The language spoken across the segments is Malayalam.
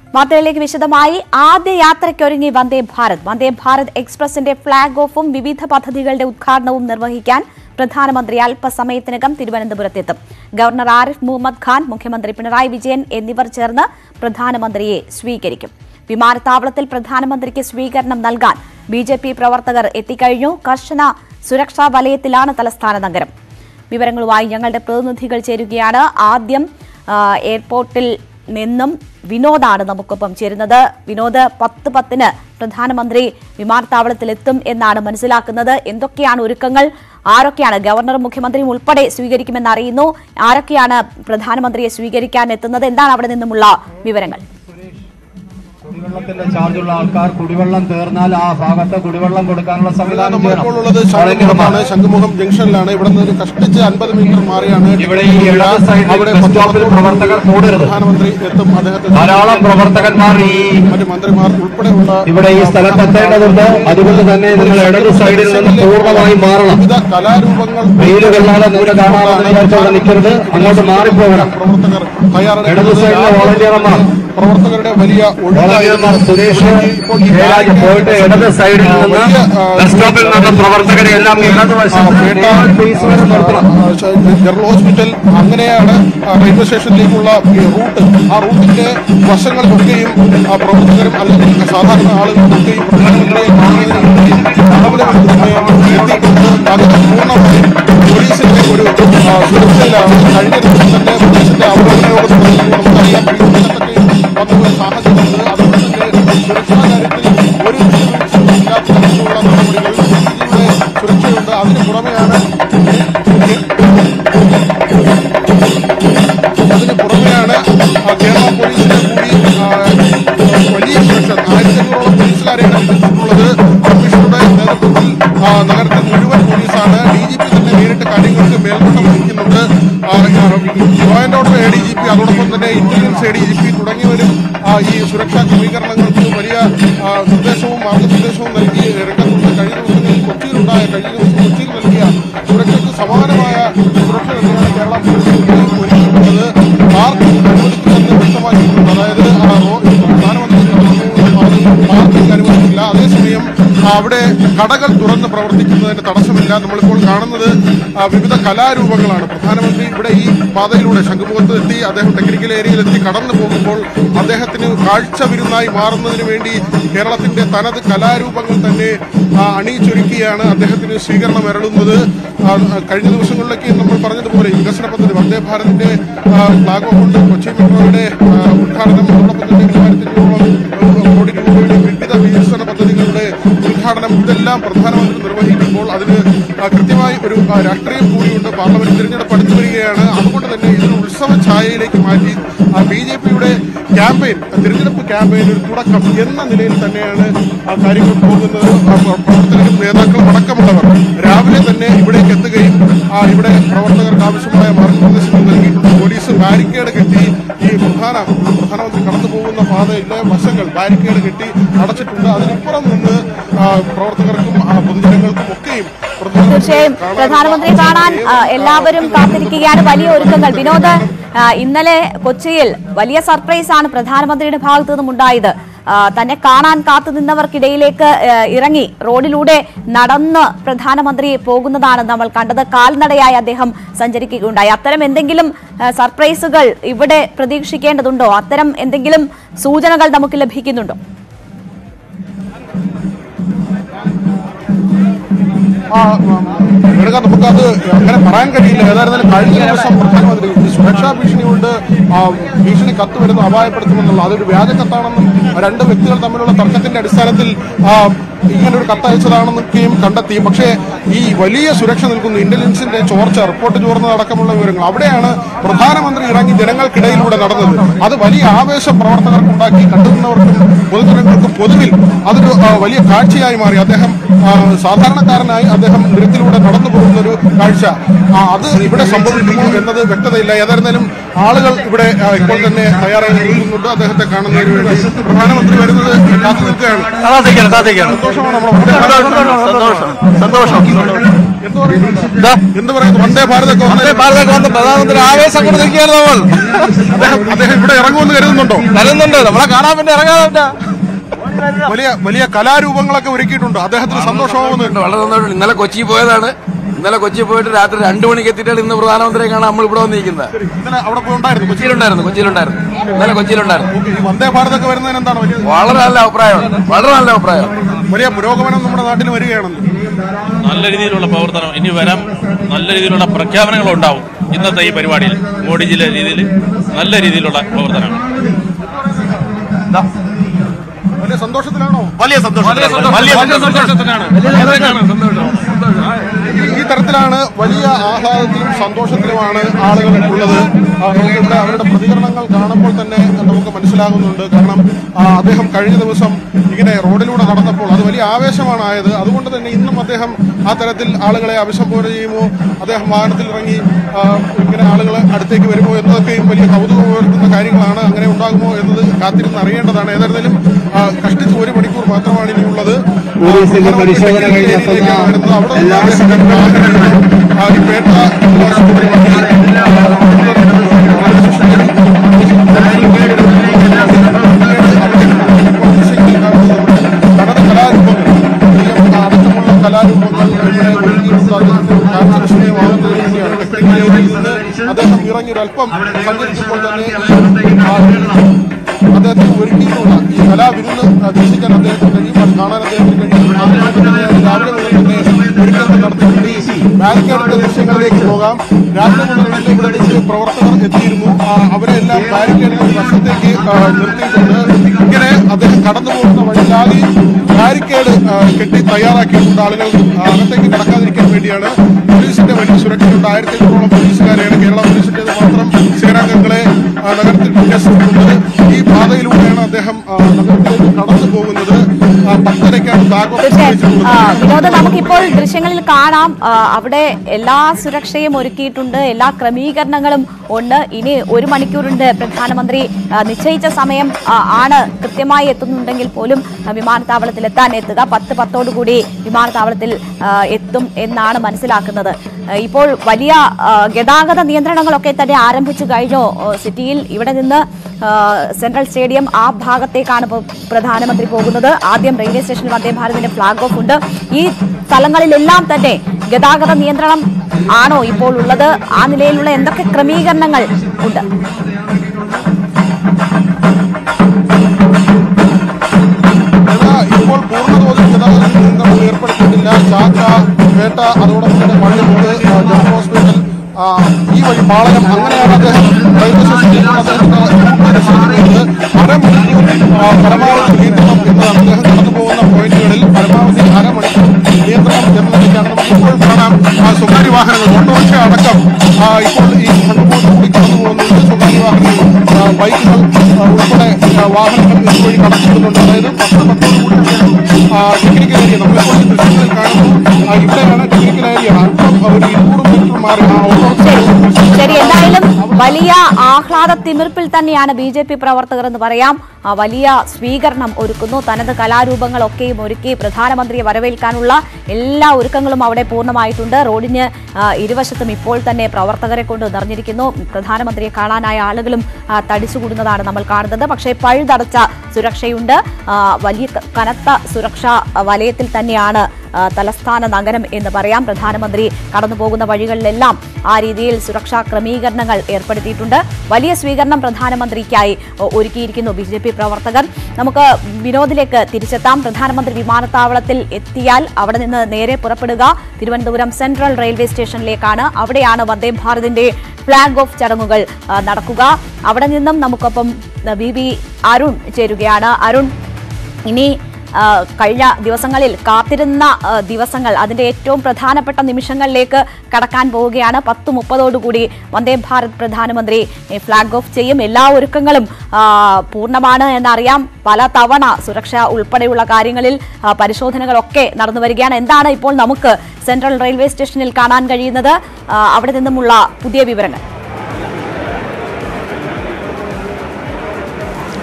വാർത്തകളിലേക്ക് വിശദമായി ആദ്യ യാത്രയ്ക്കൊരുങ്ങി വന്ദേ ഭാരത് വന്ദേ ഭാരത് എക്സ്പ്രസിന്റെ ഫ്ളാഗ് ഓഫും വിവിധ പദ്ധതികളുടെ ഉദ്ഘാടനവും നിർവഹിക്കാൻ പ്രധാനമന്ത്രി അല്പസമയത്തിനകം തിരുവനന്തപുരത്തെത്തും ഗവർണർ ആരിഫ് മുഹമ്മദ് ഖാൻ മുഖ്യമന്ത്രി പിണറായി വിജയൻ എന്നിവർ ചേർന്ന് പ്രധാനമന്ത്രിയെ സ്വീകരിക്കും വിമാനത്താവളത്തിൽ പ്രധാനമന്ത്രിക്ക് സ്വീകരണം നൽകാൻ ബി ജെ പി പ്രവർത്തകർ എത്തിക്കഴിഞ്ഞു കർശന സുരക്ഷാ വലയത്തിലാണ് തലസ്ഥാന നഗരം വിവരങ്ങളുമായി ഞങ്ങളുടെ പ്രതിനിധികൾ ചേരുകയാണ് ആദ്യം ആ, എയർപോർട്ടിൽ നിന്നും വിനോദാണ് നമുക്കൊപ്പം ചേരുന്നത് വിനോദ് പത്ത് പത്തിന് പ്രധാനമന്ത്രി വിമാനത്താവളത്തിലെത്തും എന്നാണ് മനസ്സിലാക്കുന്നത് എന്തൊക്കെയാണ് ഒരുക്കങ്ങൾ ആരൊക്കെയാണ് ഗവർണറും മുഖ്യമന്ത്രിയും ഉൾപ്പെടെ സ്വീകരിക്കുമെന്ന് അറിയുന്നു ആരൊക്കെയാണ് പ്രധാനമന്ത്രിയെ സ്വീകരിക്കാൻ എത്തുന്നത് എന്താണ് അവിടെ നിന്നുമുള്ള വിവരങ്ങൾ കുടിവെള്ളത്തിന്റെ ചാർജുള്ള ആൾക്കാർ കുടിവെള്ളം തീർന്നാൽ ആ ഭാഗത്ത് കുടിവെള്ളം കൊടുക്കാനുള്ള സംവിധാനം നമ്മളിപ്പോൾ ചെയ്യണം. ഉള്ളത് ശംഖുമുഖമാണ് വളരെ ശംഖുമുഖം ജംഗ്ഷനിലാണ് ഇവിടെ നിന്ന് ഒരു കഷ്ടിച്ച് അൻപത് മീറ്റർ മാറിയാണ് ഇവിടെ ഈ ഇടത് സൈഡിൽ അവിടെ ബസ് സ്റ്റോപ്പിൽ പ്രവർത്തകർ കൂടരുത്. പ്രധാനമന്ത്രി എത്തും അദ്ദേഹത്തെ ധാരാളം പ്രവർത്തകന്മാർ ഈ മറ്റ് മന്ത്രിമാർ ഉൾപ്പെടെയുള്ള ഇവിടെ ഈ സ്ഥലത്തെത്തേണ്ടതുണ്ട് അതുകൊണ്ട് തന്നെ നിങ്ങൾ ഇടത് സൈഡിൽ നിന്ന് പൂർണ്ണമായും മാറണം വിവിധ കലാരൂപങ്ങൾ വെയിൽ കൊള്ളാതെ നിങ്ങൾ കാണാമെന്ന് വിചാരിച്ച് അവിടെ നിൽക്കരുത് അങ്ങോട്ട് മാറിപ്പോകണം പ്രവർത്തകർ ഇടത് സൈഡിലെ വോളണ്ടിയർമാർ പ്രവർത്തകരുടെ വലിയ വോളണ്ടിയർമാർ സുരേഷ് ഇപ്പോൾ ഈ ജയരാജ് പോയിട്ട് ഇടത് സൈഡിൽ നിന്ന് വലിയ, ആ, ബസ് സ്റ്റോപ്പിൽ നിന്ന് പ്രവർത്തകരെ എല്ലാം ഇടത് വശത്ത് പേട്ട ഫേസ് വരെ നിർത്തണം ജനറൽ ഹോസ്പിറ്റൽ അങ്ങനെയാണ് ആ, റെയിൽവേ സ്റ്റേഷനിലേക്കുള്ള ഈ റൂട്ട് ആ റൂട്ടിന്റെ വശങ്ങളിലൊക്കെയും ആ, പ്രവർത്തകരും അല്ലെങ്കിൽ സാധാരണ ആളുകൾക്കൊക്കെയും പ്രധാനമന്ത്രിയെ കാണുന്നതിന് വേണ്ടി അളവിലെ എത്തിയിട്ടുണ്ട് അത് പൂർണ്ണമായും പോലീസിന്റെ ഒരു ആ, സുരക്ഷയിലാണ് കഴിഞ്ഞ ദിവസം തന്നെ പോലീസിന്റെ അവലോകന യോഗത്തിൽ നമുക്കറിയാം വീടുകളിലൊക്കെയും വന്ന ഒരു സാഹചര്യമുണ്ട് അതുകൊണ്ട് തന്നെ സുരക്ഷാ കാര്യത്തിൽ ഒരു വിട്ടുവീഴ്ചയും ഇല്ലാത്ത തരത്തിലുള്ള നടപടികൾ ഇതിലൂടെ സുരക്ഷയുണ്ട് അതിന് പുറമെയാണ് അതിന് പുറമെയാണ് ആ, കേരള പോലീസിന്റെ കൂടി ആ, വലിയ സുരക്ഷ ആയിരത്തഞ്ഞൂറോളം പോലീസുകാരെയാണ് എത്തിച്ചിട്ടുള്ളത് കമ്മീഷണറുടെ നേതൃത്വത്തിൽ ആ, നഗരത്തിൽ മുഴുവൻ പോലീസാണ് ഡി ജി പി തന്നെ നേരിട്ട് കാര്യങ്ങൾക്ക് മേൽനോട്ടം വഹിക്കുന്നുണ്ട് law and order A D G P അതോടൊപ്പം തന്നെ intelligence A D G P തുടങ്ങിയവരും ആ, ഈ സുരക്ഷാ ക്രമീകരണങ്ങൾക്ക് വലിയ ആ, നിർദ്ദേശവും മാർഗനിർദ്ദേശവും നൽകി രംഗത്തുണ്ട് കഴിഞ്ഞ ദിവസങ്ങളിൽ കൊച്ചിയിലുണ്ടായ കഴിഞ്ഞ ദിവസം കൊച്ചിയിൽ നൽകിയ സുരക്ഷയ്ക്ക് സമാനമായ സുരക്ഷ തന്നെയാണ് കേരള പോലീസ് ഒരുക്കിയിട്ടുള്ളത് പാർക്കിംഗ് അനുവദിക്കില്ലെന്ന് വ്യക്തമാക്കിയിട്ടുണ്ട് അതായത് ആ, റോ- പ്രധാനമന്ത്രി പാർക്കിംഗ് അനുവദിക്കില്ല അതേസമയം അവിടെ കടകൾ തുറന്ന് പ്രവർത്തിക്കുന്നതിന് തടസ്സമില്ല നമ്മളിപ്പോൾ കാണുന്നത് ആ, വിവിധ കലാരൂപങ്ങളാണ് പ്രധാനമന്ത്രി ഇവിടെ ഈ പാതയിലൂടെ ശംഖുമുഖത്ത് എത്തി അദ്ദേഹം ടെക്നിക്കൽ ഏരിയയിൽ എത്തി കടന്നു പോകുമ്പോൾ അദ്ദേഹത്തിന് കാഴ്ച വിരുന്നായി മാറുന്നതിന് വേണ്ടി കേരളത്തിന്റെ തനത് കലാരൂപങ്ങൾ തന്നെ ആ, അണിയിച്ചൊരുക്കിയാണ് അദ്ദേഹത്തിന് സ്വീകരണം അരളുന്നത് ആ, കഴിഞ്ഞ ദിവസങ്ങളിലൊക്കെ നമ്മൾ പറഞ്ഞതുപോലെ വികസന പദ്ധതി വന്ദേ ഭാരതിന്റെ ഫ്ലാഗ് ഓഫ് ഉണ്ട് കൊച്ചി മെട്രോയുടെ ആ, ഉദ്ഘാടനം അതോടൊപ്പം തന്നെ മൂവായിരത്തഞ്ഞൂറോളം കോടി രൂപയുടെ വിവിധ വികസന പദ്ധതികളുടെ ഉദ്ഘാടനം ഇതെല്ലാം പ്രധാനമന്ത്രി നിർവഹിക്കുമ്പോൾ അതിന് ആ, കൃത്യമായി ഒരു ആ, രാഷ്ട്രീയം കൂടിയുണ്ട് പാർലമെന്റ് തിരഞ്ഞെടുപ്പ് അടുത്തു വരികയാണ് അതുകൊണ്ട് തന്നെ ഇതൊരു ഉത്സവ ഛായയിലേക്ക് മാറ്റി ബി ജെ പിയുടെ ക്യാമ്പയിൻ തിരഞ്ഞെടുപ്പ് ക്യാമ്പയിൻ ഒരു തുടക്കം എന്ന നിലയിൽ തന്നെയാണ് ആ കാര്യങ്ങൾ പോകുന്നത് ആ, പ്ര- പ്രവർത്തകരും നേതാക്കളും അടക്കമുള്ളവർ രാവിലെ തന്നെ ഇവിടേക്ക് എത്തുകയും ആ, ഇവിടെ പ്രവർത്തകർക്ക് ആവശ്യമായ മാർഗനിർദ്ദേശങ്ങൾ നൽകിയിട്ടുണ്ട് പോലീസ് ബാരിക്കേഡ് കെട്ടി ഈ പ്രധാന പ്രധാനമന്ത്രി കടന്നു പോകുന്ന പാതയിലെ വശങ്ങൾ ബാരിക്കേഡ് കെട്ടി അടച്ചിട്ടുണ്ട് അതിനിപ്പുറം നിന്ന് ആ, പ്രവർത്തകർക്കും ആ, പൊതുജനങ്ങൾക്കും ഒക്കെയും തീർച്ചയായും പ്രധാനമന്ത്രി കാണാൻ ആ, എല്ലാവരും കാത്തിരിക്കുകയാണ് വലിയ ഒരുക്കങ്ങൾ വിനോദ് ആ, ഇന്നലെ കൊച്ചിയിൽ വലിയ സർപ്രൈസ് ആണ് പ്രധാനമന്ത്രിയുടെ ഭാഗത്തു നിന്നും ഉണ്ടായത് ആ, തന്നെ കാണാൻ കാത്തു നിന്നവർക്കിടയിലേക്ക് ആ, ഇറങ്ങി റോഡിലൂടെ നടന്ന് പ്രധാനമന്ത്രി പോകുന്നതാണ് നമ്മൾ കണ്ടത് കാൽനടയായി അദ്ദേഹം സഞ്ചരിക്കുകയുണ്ടായി അത്തരം എന്തെങ്കിലും ആ, സർപ്രൈസുകൾ ഇവിടെ പ്രതീക്ഷിക്കേണ്ടതുണ്ടോ അത്തരം എന്തെങ്കിലും സൂചനകൾ നമുക്ക് ലഭിക്കുന്നുണ്ടോ ആ, ഉം, എടുക്ക നമുക്കത് അങ്ങനെ പറയാൻ കഴിയില്ല ഏതായിരുന്നാലും കഴിഞ്ഞ ദിവസം പ്രധാനമന്ത്രി ഈ സുരക്ഷാ ഭീഷണി കൊണ്ട് ആ, ഭീഷണി കത്ത് വരുന്നു അപായപ്പെടുത്തുമെന്നുള്ള അതൊരു വ്യാജ കത്താണെന്നും രണ്ട് വ്യക്തികൾ തമ്മിലുള്ള തർക്കത്തിന്റെ അടിസ്ഥാനത്തിൽ ആ, ഇങ്ങനൊരു കത്തയച്ചതാണെന്നൊക്കെയും കണ്ടെത്തി പക്ഷേ ഈ വലിയ സുരക്ഷ നിൽക്കുന്ന ഇന്റലിജൻസിന്റെ ചോർച്ച റിപ്പോർട്ട് ചോർന്നതടക്കമുള്ള വിവരങ്ങൾ അവിടെയാണ് പ്രധാനമന്ത്രി ഇറങ്ങി ജനങ്ങൾക്കിടയിലൂടെ നടന്നത് അത് വലിയ ആവേശം പ്രവർത്തകർക്കുണ്ടാക്കി കണ്ടുനിന്നവർക്കും പൊതുജനങ്ങൾക്കും പൊതുവിൽ അതൊരു ആ, വലിയ കാഴ്ചയായി മാറി അദ്ദേഹം ആ, സാധാരണക്കാരനായി അദ്ദേഹം നിരത്തിലൂടെ നടന്നു പോകുന്ന ഒരു കാഴ്ച ആ, അത് ഇവിടെ സംഭവിക്കുമോ എന്നത് വ്യക്തതയില്ല ഏതായിരുന്നാലും ആളുകൾ ഇവിടെ ആ, ഇപ്പോൾ തന്നെ തയ്യാറായി നിൽക്കുന്നുണ്ട് അദ്ദേഹത്തെ കാണുന്നതിന് വേണ്ടി പ്രധാനമന്ത്രി വരുന്നത് കാത്തു നിൽക്കുകയാണ് കാത്തിരിക്കണം കാത്തിരിക്കണം സന്തോഷമാണ് നമ്മുടെ സന്തോഷം സന്തോഷം എന്ത് പറയുന്നുണ്ട് എന്ത് പറയുന്നു വന്ദേ ഭാരതൊക്കെ വന്നേ ഭാരതൊക്കെ വന്ന് പ്രധാനമന്ത്രി ആവേശം കൊണ്ട് നിൽക്കുകയാണ് നമ്മൾ അദ്ദേഹം അദ്ദേഹം ഇവിടെ ഇറങ്ങുമെന്ന് കരുതുന്നുണ്ടോ കരുതുന്നുണ്ട് നമ്മളെ കാണാൻ വേണ്ടി ഇറങ്ങാൻ പറ്റാ വലിയ വലിയ കലാരൂപങ്ങളൊക്കെ ഒരുക്കിയിട്ടുണ്ട് അദ്ദേഹത്തിന് സന്തോഷമാവുന്നുണ്ട് വളരെ സന്തോഷം ഇന്നലെ കൊച്ചി പോയതാണ് ഇന്നലെ കൊച്ചി പോയിട്ട് രാത്രി രണ്ടു മണിക്ക് എത്തിയിട്ടാണ് ഇന്ന് പ്രധാനമന്ത്രിയെ കാണാൻ നമ്മൾ ഇവിടെ വന്നിരിക്കുന്നത് ഇന്നലെ അവിടെ പോയി ഉണ്ടായിരുന്നു കൊച്ചിയിൽ കൊച്ചിയിലുണ്ടായിരുന്നു കൊച്ചിയിലുണ്ടായിരുന്നു ഇന്നലെ കൊച്ചിയിലുണ്ടായിരുന്നു ഈ വന്ദേ ഭാരതൊക്കെ വരുന്നതിന് എന്താണ് വലിയ വളരെ നല്ല അഭിപ്രായമാണ് വളരെ നല്ല അഭിപ്രായം വലിയ പുരോഗമനം നമ്മുടെ നാട്ടിൽ വരികയാണല്ലോ നല്ല രീതിയിലുള്ള പ്രവർത്തനം ഇനി വരാൻ നല്ല രീതിയിലുള്ള പ്രഖ്യാപനങ്ങൾ ഉണ്ടാവും ഇന്നത്തെ ഈ പരിപാടിയിൽ മോഡിജിയിലെ രീതിയിൽ നല്ല രീതിയിലുള്ള പ്രവർത്തനമാണ് വലിയ സന്തോഷത്തിലാണോ വലിയ സന്തോഷം വലിയ സന്തോഷത്തിനാണ് ഈ- ഈ തരത്തിലാണ് വലിയ ആഹ്ലാദത്തിലും സന്തോഷത്തിലുമാണ് ആളുകൾ ഉള്ളത് ആ, നമുക്കിവിടെ അവരുടെ പ്രതികരണങ്ങൾ കാണുമ്പോൾ തന്നെ നമുക്ക് മനസ്സിലാകുന്നുണ്ട് കാരണം ആ, അദ്ദേഹം കഴിഞ്ഞ ദിവസം ഇങ്ങനെ റോഡിലൂടെ നടന്നപ്പോൾ അത് വലിയ ആവേശമാണ് ആയത് അതുകൊണ്ട് തന്നെ ഇന്നും അദ്ദേഹം ആ തരത്തിൽ ആളുകളെ അഭിസംബോധന ചെയ്യുമോ അദ്ദേഹം വാഹനത്തിൽ ഇറങ്ങി ആ, ഇങ്ങനെ ആളുകളെ അടുത്തേക്ക് വരുമോ എന്നതൊക്കെയും വലിയ കൗതുകം ഉയർത്തുന്ന കാര്യങ്ങളാണ് അങ്ങനെ ഉണ്ടാകുമോ എന്നത് കാത്തിരുന്ന് അറിയേണ്ടതാണ് ഏതായിരുന്നാലും ആ, കഷ്ടിച്ച് ഒരു മണിക്കൂർ മാത്രമാണ് ഇനിയുള്ളത് പോലീസിന്റെ പരിശോധന കഴിഞ്ഞെത്തുന്ന എല്ലാ ആ, ഈ പേട്ട ആശുപത്രി വഴി, തനത് കലാരൂപങ്ങൾ ഈ അടക്കമുള്ള കലാരൂപങ്ങൾ ഇവിടെ ഒരുക്കിയിട്ടുണ്ട്. അതിന്റെ ഒരു കാഴ്ച വിസ്മയമാകുന്നത് തന്നെയാണ്. ടെക്നിക്കൽ ഏരിയയിൽ നിന്ന് അദ്ദേഹം ഇറങ്ങി ഒരു അല്പം സഞ്ചരിച്ചപ്പോൾ തന്നെ ആ, അദ്ദേഹത്തിന് ഒരുക്കിയിട്ടുള്ള ഈ കലാവിരുന്ന് ദർശിക്കാൻ അദ്ദേഹത്തിന് കഴിയും അത് കാണാൻ അദ്ദേഹത്തിന് കഴിയും അതുകൊണ്ട് തന്നെ രാവിലെ മുതൽ തന്നെ ഒരുക്കങ്ങൾ നടത്തിയിട്ടുണ്ട് ഈ ബാരിക്കേഡിന്റെ ദൃശ്യങ്ങളിലേക്ക് പോകാം രാവിലെ മുതൽ തന്നെ ഇവിടെ വെച്ച് പ്രവർത്തകർ എത്തിയിരുന്നു ആ, അവരെ എല്ലാം ബാരിക്കേഡിന്റെ വശത്തേക്ക് ആ, നിർത്തിയിട്ടുണ്ട് ഇങ്ങനെ അദ്ദേഹം കടന്നു പോകുന്ന വഴിയിലാകെ ബാരിക്കേഡ് ആ, കെട്ടി തയ്യാറാക്കിയിട്ടുണ്ട് ആളുകൾ ആ, അകത്തേക്ക് കടക്കാതിരിക്കാൻ വേണ്ടിയാണ് പോലീസിന്റെ വലിയ സുരക്ഷയുണ്ട് ആയിരത്തി അഞ്ഞൂറോളം പോലീസുകാരെയാണ് കേരള പോലീസിന്റേത് മാത്രം സേനാംഗങ്ങളെ ആ, നഗരത്തിൽ വിന്യസിച്ചിട്ടുണ്ട് ഈ പാതയിലൂടെയാണ് അദ്ദേഹം ആ, നഗരത്തിലേക്ക് കടന്നു പോകുന്നത് ആ, പത്തരയ്ക്കാണ് താക്കോൽ തീർച്ചയായും ആ, വെച്ചിട്ടുള്ളത്. വിനോദ് നമുക്കിപ്പോൾ ദൃശ്യങ്ങളിൽ കാണാം ആ, അവിടെ എല്ലാ സുരക്ഷയും ഒരുക്കിയിട്ടുണ്ട് എല്ലാ ക്രമീകരണങ്ങളും ഉണ്ട് ഇനി ഒരു മണിക്കൂറുണ്ട് പ്രധാനമന്ത്രി ആ, നിശ്ചയിച്ച സമയം ആ, ആണ് കൃത്യമായി എത്തുന്നുണ്ടെങ്കിൽ പോലും ആ, വിമാനത്താവളത്തിൽ എത്താൻ എത്തുക പത്ത് പത്തോടുകൂടി വിമാനത്താവളത്തിൽ ആ, എത്തും എന്നാണ് മനസ്സിലാക്കുന്നത് ആ, ഇപ്പോൾ വലിയ ആ, ഗതാഗത നിയന്ത്രണങ്ങളൊക്കെ തന്നെ ആരംഭിച്ചു കഴിഞ്ഞു ആ, സിറ്റിയിൽ ഇവിടെ നിന്ന് ആ, സെൻട്രൽ സ്റ്റേഡിയം ആ ഭാഗത്തേക്കാണ് ഇപ്പോൾ പ്രധാനമന്ത്രി പോകുന്നത് ആദ്യം റെയിൽവേ സ്റ്റേഷനിൽ വന്ദേ ഭാരതിന്റെ ഫ്ളാഗ് ഓഫ് ഉണ്ട് ഈ സ്ഥലങ്ങളിലെല്ലാം തന്നെ ഗതാഗത നിയന്ത്രണം ആണോ ഇപ്പോൾ ഉള്ളത് ആ നിലയിലുള്ള എന്തൊക്കെ ക്രമീകരണങ്ങൾ ഉണ്ട് എന്നാ ഇപ്പോൾ പൂർണ്ണതോതിൽ ഗതാഗത നിയന്ത്രണം ഏർപ്പെടുത്തിയിട്ടില്ല ചാക്ക പേട്ട അതോടൊപ്പം തന്നെ പള്ളിമൂട് ആ, ജനറൽ ഹോസ്പിറ്റൽ ആ, ഈ വഴി പാളയം അങ്ങനെയാണ് അദ്ദേഹം റെയിൽവേ സ്റ്റേഷനിൽ അദ്ദേഹത്തിന്റെ റൂട്ട് നിശ്ചയിച്ചിട്ടുള്ളത് അരമണിക്കൂർ ആ, പരമാവധി നിയന്ത്രണം എന്നതാണ് അദ്ദേഹം കടന്നു പോകുന്ന പോയിന്റുകളിൽ പരമാവധി അരമണിക്കൂർ നിയന്ത്രണം എന്നതിലേക്കാണ് നമുക്ക് ഇപ്പോൾ കാണാം ആ, സ്വകാര്യ വാഹനങ്ങൾ ഓട്ടോറിക്ഷ അടക്കം ആ, ഇപ്പോൾ ഈ മണ്ണുപോട്ട് കൂടി കടന്നു പോകുന്നുണ്ട് സ്വകാര്യ വാഹനങ്ങൾ ആ, ബൈക്കുകൾ ആ, ഉൾപ്പെടെ ആ, വാഹനങ്ങൾ ഇതുവഴി കടത്തിവിടുന്നുണ്ട് അതായത് പത്ത് പത്തോട് കൂടി ടെക്നിക്കൽ ഏരിയ നമ്മളിപ്പോൾ ഈ ദൃശ്യങ്ങളിൽ കാണുന്നു ആ, ഇവിടെയാണ് ടെക്നിക്കൽ ഏരിയ അല്പം ഒരു ഇരുന്നൂറ് മീറ്റർ മാറി ആ ഓട്ടോറിക്ഷ ശരി എന്തായാലും വലിയ ആഹ്ലാദ തിമിർപ്പിൽ തന്നെയാണ് ബി ജെ പി പ്രവർത്തകർ എന്ന് പറയാം ആ, വലിയ സ്വീകരണം ഒരുക്കുന്നു തനത് കലാരൂപങ്ങളൊക്കെയും ഒരുക്കി പ്രധാനമന്ത്രിയെ വരവേൽക്കാനുള്ള എല്ലാ ഒരുക്കങ്ങളും അവിടെ പൂർണ്ണമായിട്ടുണ്ട് റോഡിന് ആ, ഇരുവശത്തും ഇപ്പോൾ തന്നെ പ്രവർത്തകരെ കൊണ്ട് നിറഞ്ഞിരിക്കുന്നു പ്രധാനമന്ത്രിയെ കാണാനായ ആളുകളും ആ, തടിച്ചുകൂടുന്നതാണ് നമ്മൾ കാണുന്നത് പക്ഷേ പഴുതടച്ച സുരക്ഷയുണ്ട് ആ, വലിയ ക- കനത്ത സുരക്ഷാ വലയത്തിൽ തന്നെയാണ് ആ, തലസ്ഥാന നഗരം എന്ന് പറയാം പ്രധാനമന്ത്രി കടന്നു പോകുന്ന വഴികളിലെല്ലാം ആ രീതിയിൽ സുരക്ഷാ ക്രമീകരണങ്ങൾ ഏർപ്പെടുത്തിയിട്ടുണ്ട് വലിയ സ്വീകരണം പ്രധാനമന്ത്രിക്കായി ഒ- ഒരുക്കിയിരിക്കുന്നു ബി ജെ പി പ്രവർത്തകർ നമുക്ക് വിനോദിലേക്ക് തിരിച്ചെത്താം പ്രധാനമന്ത്രി വിമാനത്താവളത്തിൽ എത്തിയാൽ അവിടെ നിന്ന് നേരെ പുറപ്പെടുക തിരുവനന്തപുരം സെൻട്രൽ റെയിൽവേ സ്റ്റേഷനിലേക്കാണ് അവിടെയാണ് വന്ദേ ഭാരതിന്റെ ഫ്ലാഗ് ഓഫ് ചടങ്ങുകൾ ആ, നടക്കുക അവിടെ നിന്നും നമുക്കൊപ്പം ബി ബി അരുൺ ചേരുകയാണ് അരുൺ ഇനി ആ, കഴിഞ്ഞ ദിവസങ്ങളിൽ കാത്തിരുന്ന ആ, ദിവസങ്ങൾ അതിന്റെ ഏറ്റവും പ്രധാനപ്പെട്ട നിമിഷങ്ങളിലേക്ക് കടക്കാൻ പോവുകയാണ് പത്ത് മുപ്പതോടുകൂടി വന്ദേ ഭാരത് പ്രധാനമന്ത്രി ഏ, ഫ്ലാഗ് ഓഫ് ചെയ്യും എല്ലാ ഒരുക്കങ്ങളും ആ, പൂർണ്ണമാണ് എന്നറിയാം പല തവണ സുരക്ഷ ഉൾപ്പെടെയുള്ള കാര്യങ്ങളിൽ ആ, പരിശോധനകളൊക്കെ നടന്നു വരികയാണ് എന്താണ് ഇപ്പോൾ നമുക്ക് സെൻട്രൽ റെയിൽവേ സ്റ്റേഷനിൽ കാണാൻ കഴിയുന്നത് ആ, അവിടെ നിന്നുമുള്ള പുതിയ വിവരങ്ങൾ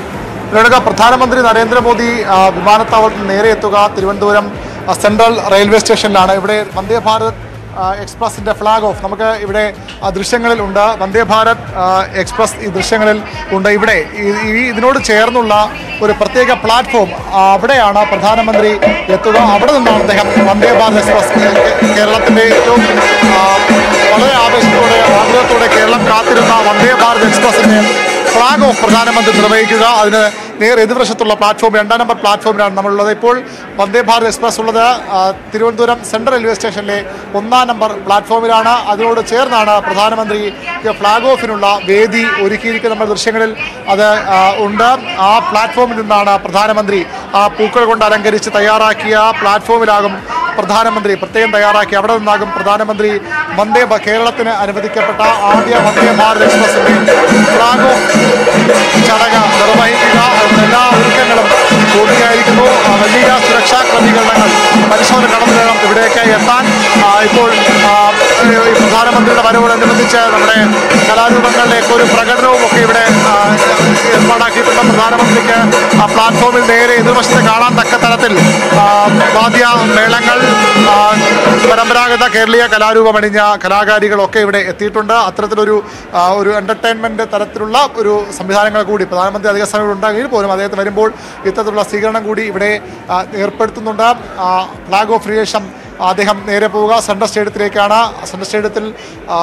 രേണുക പ്രധാനമന്ത്രി നരേന്ദ്രമോദി ആ, വിമാനത്താവളത്തിൽ നേരെ എത്തുക തിരുവനന്തപുരം ആ, സെൻട്രൽ റെയിൽവേ സ്റ്റേഷനിലാണ് ഇവിടെ വന്ദേ ഭാരത് ആ, എക്സ്പ്രസിന്റെ ഫ്ലാഗ് ഓഫ് നമുക്ക് ഇവിടെ ആ, ദൃശ്യങ്ങളിൽ ഉണ്ട് വന്ദേ ഭാരത് ആ, എക്സ്പ്രസ് ഈ ദൃശ്യങ്ങളിൽ ഉണ്ട് ഇവിടെ ഈ- ഈ ഇതിനോട് ചേർന്നുള്ള ഒരു പ്രത്യേക പ്ലാറ്റ്ഫോം ആ, അവിടെയാണ് പ്രധാനമന്ത്രി എത്തുക അവിടെ നിന്നാണ് അദ്ദേഹം വന്ദേ ഭാരത് എക്സ്പ്രസ് കേ- കേരളത്തിന്റെ ഏറ്റവും ആ, വളരെ ആവേശത്തോടെ ആഗ്രഹത്തോടെ കേരളം കാത്തിരുന്ന വന്ദേ ഭാരത് എക്സ്പ്രസിന്റെ ഫ്ലാഗ് ഓഫ് പ്രധാനമന്ത്രി നിർവഹിക്കുക അതിന് നേർ എതിർവശത്തുള്ള പ്ലാറ്റ്ഫോം രണ്ടാം നമ്പർ പ്ലാറ്റ്ഫോമിലാണ് നമ്മളുള്ളത് ഇപ്പോൾ വന്ദേ ഭാരത് എക്സ്പ്രസ് ഉള്ളത് ആ, തിരുവനന്തപുരം സെൻട്രൽ റെയിൽവേ സ്റ്റേഷനിലെ ഒന്നാം നമ്പർ പ്ലാറ്റ്ഫോമിലാണ് അതിനോട് ചേർന്നാണ് പ്രധാനമന്ത്രി ഫ്ലാഗ് ഓഫിനുള്ള വേദി ഒരുക്കിയിരിക്കുന്ന നമ്മുടെ ദൃശ്യങ്ങളിൽ അത് ആ, ഉണ്ട് ആ പ്ലാറ്റ്ഫോമിൽ നിന്നാണ് പ്രധാനമന്ത്രി ആ പൂക്കൾ കൊണ്ട് അലങ്കരിച്ച് തയ്യാറാക്കിയ പ്ലാറ്റ്ഫോമിലാകും പ്രധാനമന്ത്രി പ്രത്യേകം തയ്യാറാക്കി അവിടെ നിന്നാകും പ്രധാനമന്ത്രി വന്ദേ ഭ- കേരളത്തിന് അനുവദിക്കപ്പെട്ട ആദ്യ വന്ദേ ഭാരത് എക്സ്പ്രസിന്റെ ഫ്ലാഗ് ഓഫ് ചടങ്ങ് നിർവഹിക്കുക അതിനുള്ള എല്ലാ ഒരുക്കങ്ങളും പൂർത്തിയായിരിക്കുന്നു ആ, വലിയ സുരക്ഷാ ക്രമീകരണങ്ങൾ പരിശോധന കടന്നു വേണം ഇവിടേക്ക് എത്താൻ ആ, ഇപ്പോൾ ആ, ഈ പ്രധാനമന്ത്രിയുടെ വരവോടനുബന്ധിച്ച് നമ്മുടെ കലാരൂപങ്ങളുടെ ഒക്കെ ഒരു പ്രകടനവും ഒക്കെ ഇവിടെ ആ, ഏർപ്പാടാക്കിയിട്ടുണ്ട് പ്രധാനമന്ത്രിക്ക് ആ പ്ലാറ്റ്ഫോമിൽ നേരെ എതിർവശത്ത് കാണാൻ തക്ക തരത്തിൽ ആ, വാദ്യ മേളങ്ങൾ ആ, പരമ്പരാഗത കേരളീയ കലാരൂപമണിഞ്ഞ കലാകാരികളൊക്കെ ഇവിടെ എത്തിയിട്ടുണ്ട് അത്തരത്തിലൊരു ആ, ഒരു എന്റർടൈൻമെന്റ് തരത്തിലുള്ള ഒരു സംവിധാനങ്ങൾ കൂടി പ്രധാനമന്ത്രി അധിക സമയം ഉണ്ടാകുമെങ്കിൽ പോലും അദ്ദേഹത്തിന് വരുമ്പോൾ ഇത്തരത്തിലുള്ള സ്വീകരണം കൂടി ഇവിടെ ആ, ഏർപ്പെടുത്തുന്നുണ്ട് ഫ്ലാഗ് ഓഫ് ശേഷം അദ്ദേഹം നേരെ പോവുക സെൻട്രൽ സ്റ്റേഡിയത്തിലേക്കാണ് സെൻട്രൽ സ്റ്റേഡിയത്തിൽ ആ,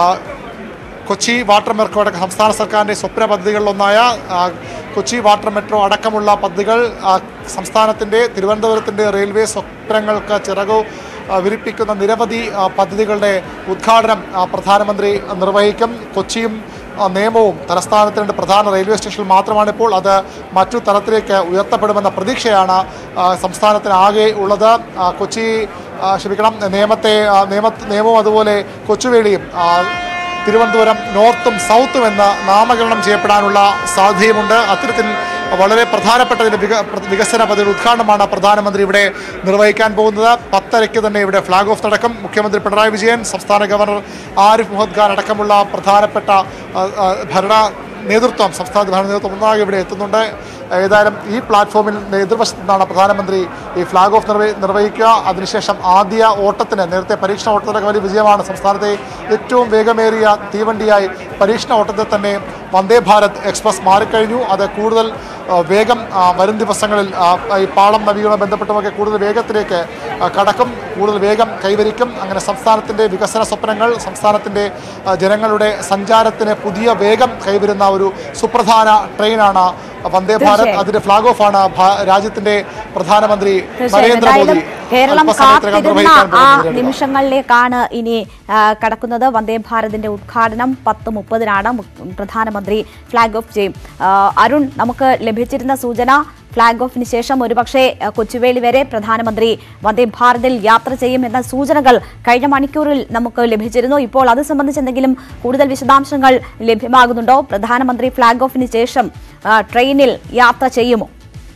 കൊച്ചി വാട്ടർ മെട്രോ അടക്കം സംസ്ഥാന സർക്കാരിൻ്റെ സ്വപ്ന പദ്ധതികളിലൊന്നായ ആ, കൊച്ചി വാട്ടർ മെട്രോ അടക്കമുള്ള പദ്ധതികൾ ആ, സംസ്ഥാനത്തിൻ്റെ തിരുവനന്തപുരത്തിൻ്റെ റെയിൽവേ സ്വപ്നങ്ങൾക്ക് ചിറകു ആ, വിരിപ്പിക്കുന്ന നിരവധി ആ, പദ്ധതികളുടെ ഉദ്ഘാടനം ആ, പ്രധാനമന്ത്രി നിർവഹിക്കും കൊച്ചിയും ആ, നിയമവും തലസ്ഥാനത്തിൻ്റെ പ്രധാന റെയിൽവേ സ്റ്റേഷനിൽ മാത്രമാണ് ഇപ്പോൾ അത് മറ്റു തലത്തിലേക്ക് ഉയർത്തപ്പെടുമെന്ന പ്രതീക്ഷയാണ് ആ, സംസ്ഥാനത്തിനാകെ ഉള്ളത് ആ, കൊച്ചി ആ, ക്ഷമിക്കണം നിയമത്തെ ആ, നിയമ നിയമവും അതുപോലെ കൊച്ചുവേളിയും ആ, തിരുവനന്തപുരം നോർത്തും സൗത്തും എന്ന് നാമകരണം ചെയ്യപ്പെടാനുള്ള സാധ്യതയുമുണ്ട് അത്തരത്തിൽ വളരെ പ്രധാനപ്പെട്ട ഇതിന്റെ വിക വികസന പദ്ധതി ഉദ്ഘാടനമാണ് പ്രധാനമന്ത്രി ഇവിടെ നിർവഹിക്കാൻ പോകുന്നത് പത്തരയ്ക്ക് തന്നെ ഇവിടെ ഫ്ലാഗ് ഓഫ് നടക്കും മുഖ്യമന്ത്രി പിണറായി വിജയൻ സംസ്ഥാന ഗവർണർ ആരിഫ് മുഹമ്മദ് ഖാൻ അടക്കമുള്ള പ്രധാനപ്പെട്ട ആ, ആ, ഭരണ നേതൃത്വം സംസ്ഥാന ഭരണ നേതൃത്വം ഒന്നാകെ ഇവിടെ എത്തുന്നുണ്ട് ഏതായാലും ഈ പ്ലാറ്റ്ഫോമിൽ എതിർവശത്തു നിന്നാണ് പ്രധാനമന്ത്രി ഈ ഫ്ലാഗ് ഓഫ് നിർവഹി നിർവഹിക്കുക അതിനുശേഷം ആദ്യ ഓട്ടത്തിന് നേരത്തെ പരീക്ഷണ ഓട്ടത്തിലൊക്കെ വലിയ വിജയമാണ് സംസ്ഥാനത്തെ ഏറ്റവും വേഗമേറിയ തീവണ്ടിയായി പരീക്ഷണ ഓട്ടത്തിൽ തന്നെ വന്ദേ ഭാരത് എക്സ്പ്രസ് മാറിക്കഴിഞ്ഞു അത് കൂടുതൽ ആ, വേഗം ആ, വരും ദിവസങ്ങളിൽ ആ, ഈ പാളം നവീകരണം ബന്ധപ്പെട്ടുമൊക്കെ കൂടുതൽ വേഗത്തിലേക്ക് ആ, കടക്കും കൂടുതൽ വേഗം കൈവരിക്കും അങ്ങനെ സംസ്ഥാനത്തിൻ്റെ വികസന സ്വപ്നങ്ങൾ സംസ്ഥാനത്തിൻ്റെ ആ, ജനങ്ങളുടെ സഞ്ചാരത്തിന് പുതിയ വേഗം കൈവരുന്ന ഒരു സുപ്രധാന ട്രെയിനാണ് വന്ദേ ഭാരത് തീർച്ചയായും. അതിന്റെ ഫ്ലാഗ് ഓഫ് ആണ് ഭാ- രാജ്യത്തിന്റെ പ്രധാനമന്ത്രി തീർച്ചയായും നരേന്ദ്രമോദി എന്തായാലും കേരളം അല്പസമയത്തിനകം കാത്തിരുന്ന നിർവഹിക്കാൻ ആ പോകുന്നത് രേണുക. നിമിഷങ്ങളിലേക്കാണ് ഇനി ആ, കടക്കുന്നത് വന്ദേ ഭാരതിന്റെ ഉദ്ഘാടനം പത്ത് മുപ്പതിനാണ് മു- പ്രധാനമന്ത്രി ഫ്ലാഗ് ഓഫ് ചെയ്യും ആ, അരുൺ നമുക്ക് ലഭിച്ചിരുന്ന സൂചന ഫ്ലാഗ് ഓഫിന് ശേഷം ഒരുപക്ഷെ ആ, കൊച്ചുവേളി വരെ പ്രധാനമന്ത്രി വന്ദേ ഭാരതിൽ യാത്ര ചെയ്യും എന്ന സൂചനകൾ കഴിഞ്ഞ മണിക്കൂറിൽ നമുക്ക് ലഭിച്ചിരുന്നു ഇപ്പോൾ അത് സംബന്ധിച്ച് എന്തെങ്കിലും കൂടുതൽ വിശദാംശങ്ങൾ ലഭ്യമാകുന്നുണ്ടോ പ്രധാനമന്ത്രി ഫ്ലാഗ് ഓഫിന് ശേഷം ആ, ട്രെയിനിൽ യാത്ര ചെയ്യുമോ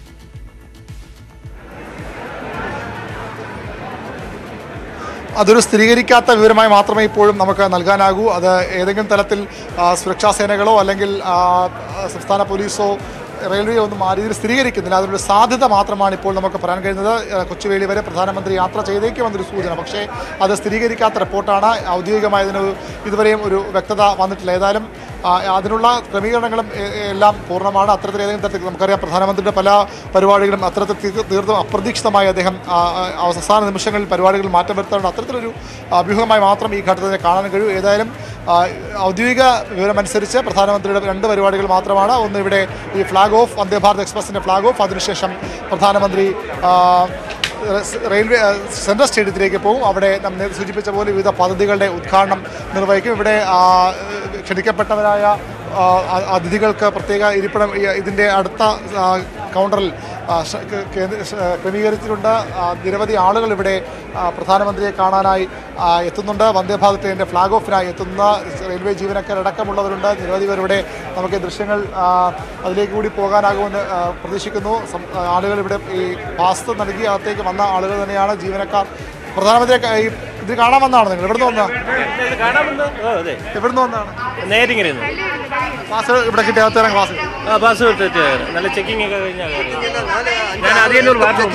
അതൊരു സ്ഥിരീകരിക്കാത്ത വിവരമായി മാത്രമേ ഇപ്പോഴും നമുക്ക് നൽകാനാകൂ അത് ഏതെങ്കിലും തലത്തിൽ ആ, സുരക്ഷാ സേനകളോ അല്ലെങ്കിൽ ആ, സംസ്ഥാന പോലീസോ റെയിൽവേയോ ഒന്നും ആ രീതിയിൽ സ്ഥിരീകരിക്കുന്നില്ല അതിനൊരു സാധ്യത മാത്രമാണ് ഇപ്പോൾ നമുക്ക് പറയാൻ കഴിയുന്നത് ആ, കൊച്ചുവേളി വരെ പ്രധാനമന്ത്രി യാത്ര ചെയ്തേക്കുമെന്നൊരു സൂചന പക്ഷേ അത് സ്ഥിരീകരിക്കാത്ത റിപ്പോർട്ടാണ് ഔദ്യോഗികമായി ഇതിന് ഇതുവരെയും ഒരു വ്യക്തത വന്നിട്ടില്ല ഏതായാലും ആ, അതിനുള്ള ക്രമീകരണങ്ങളും എ- എല്ലാം പൂർണ്ണമാണ് അത്തരത്തിൽ ഏതെങ്കിലും തരത്തിൽ നമുക്കറിയാം പ്രധാനമന്ത്രിയുടെ പല പരിപാടികളും അത്തരത്തിൽ തീർ- തീർത്തും അപ്രതീക്ഷിതമായി അദ്ദേഹം ആ, ആ, അവസാന നിമിഷങ്ങളിൽ പരിപാടികൾ മാറ്റം വരുത്താറുണ്ട് അത്തരത്തിലൊരു അഭ്യൂഹമായി മാത്രം ഈ ഘട്ടത്തിൽ കാണാൻ കഴിയും ഏതായാലും ആ, ഔദ്യോഗിക വിവരമനുസരിച്ച് പ്രധാനമന്ത്രിയുടെ രണ്ട് പരിപാടികൾ മാത്രമാണ് ഒന്ന് ഇവിടെ ഈ ഫ്ലാഗ് ഓഫ് വന്ദേ ഭാരത് എക്സ്പ്രസിൻ്റെ ഫ്ലാഗ് ഓഫ് അതിനുശേഷം പ്രധാനമന്ത്രി ആ, റെയിൽവേ ആ, സെൻട്രൽ സ്റ്റേഡിയത്തിലേക്ക് പോകും അവിടെ നാം നേരത്തെ സൂചിപ്പിച്ച പോലെ വിവിധ പദ്ധതികളുടെ ഉദ്ഘാടനം നിർവഹിക്കും ഇവിടെ ആ, ക്ഷണിക്കപ്പെട്ടവരായ ആ, അ- അതിഥികൾക്ക് പ്രത്യേക ഇരിപ്പിടം ഈ- ഇതിൻ്റെ അടുത്ത ആ, കൗണ്ടറിൽ ആ, ശ- കേ- കേന്ദ്ര- ശ- ക്രമീകരിച്ചിട്ടുണ്ട് ആ, നിരവധി ആളുകൾ ഇവിടെ ആ, പ്രധാനമന്ത്രിയെ കാണാനായി ആ, എത്തുന്നുണ്ട് വന്ദേ ഭാരത് ട്രെയിനിൻ്റെ ഫ്ലാഗ് ഓഫിനായി എത്തുന്ന റെയിൽവേ ജീവനക്കാരടക്കമുള്ളവരുണ്ട് നിരവധി പേർ ഇവിടെ നമുക്ക് ഈ ദൃശ്യങ്ങൾ ആ, അതിലേക്ക് കൂടി പോകാനാകുമെന്ന് ആ, പ്രതീക്ഷിക്കുന്നു സം- ആ, ആളുകൾ ഇവിടെ ഈ പാസ് നൽകി അകത്തേക്ക് വന്ന ആളുകൾ തന്നെയാണ് ജീവനക്കാർ പ്രധാനമന്ത്രിയെ ക- ഈ ഇത് കാണാൻ വന്നതാണ് നിങ്ങൾ എവിടുന്ന് വന്ന കാണാമെന്ന് ഓ അതെ എവിടുന്ന് വന്നാണ് നേരിങ്ങനെ പാസ് ഇവിടെ കിട്ടിയ അകത്തേറെ ക്ലാസ് ആ ബസ് എടുത്തിട്ട് നല്ല ചെക്കിംഗ് ഒക്കെ കഴിഞ്ഞാൽ കയറിയത്. ഞാൻ ആദ്യം ഒരു വാർത്ത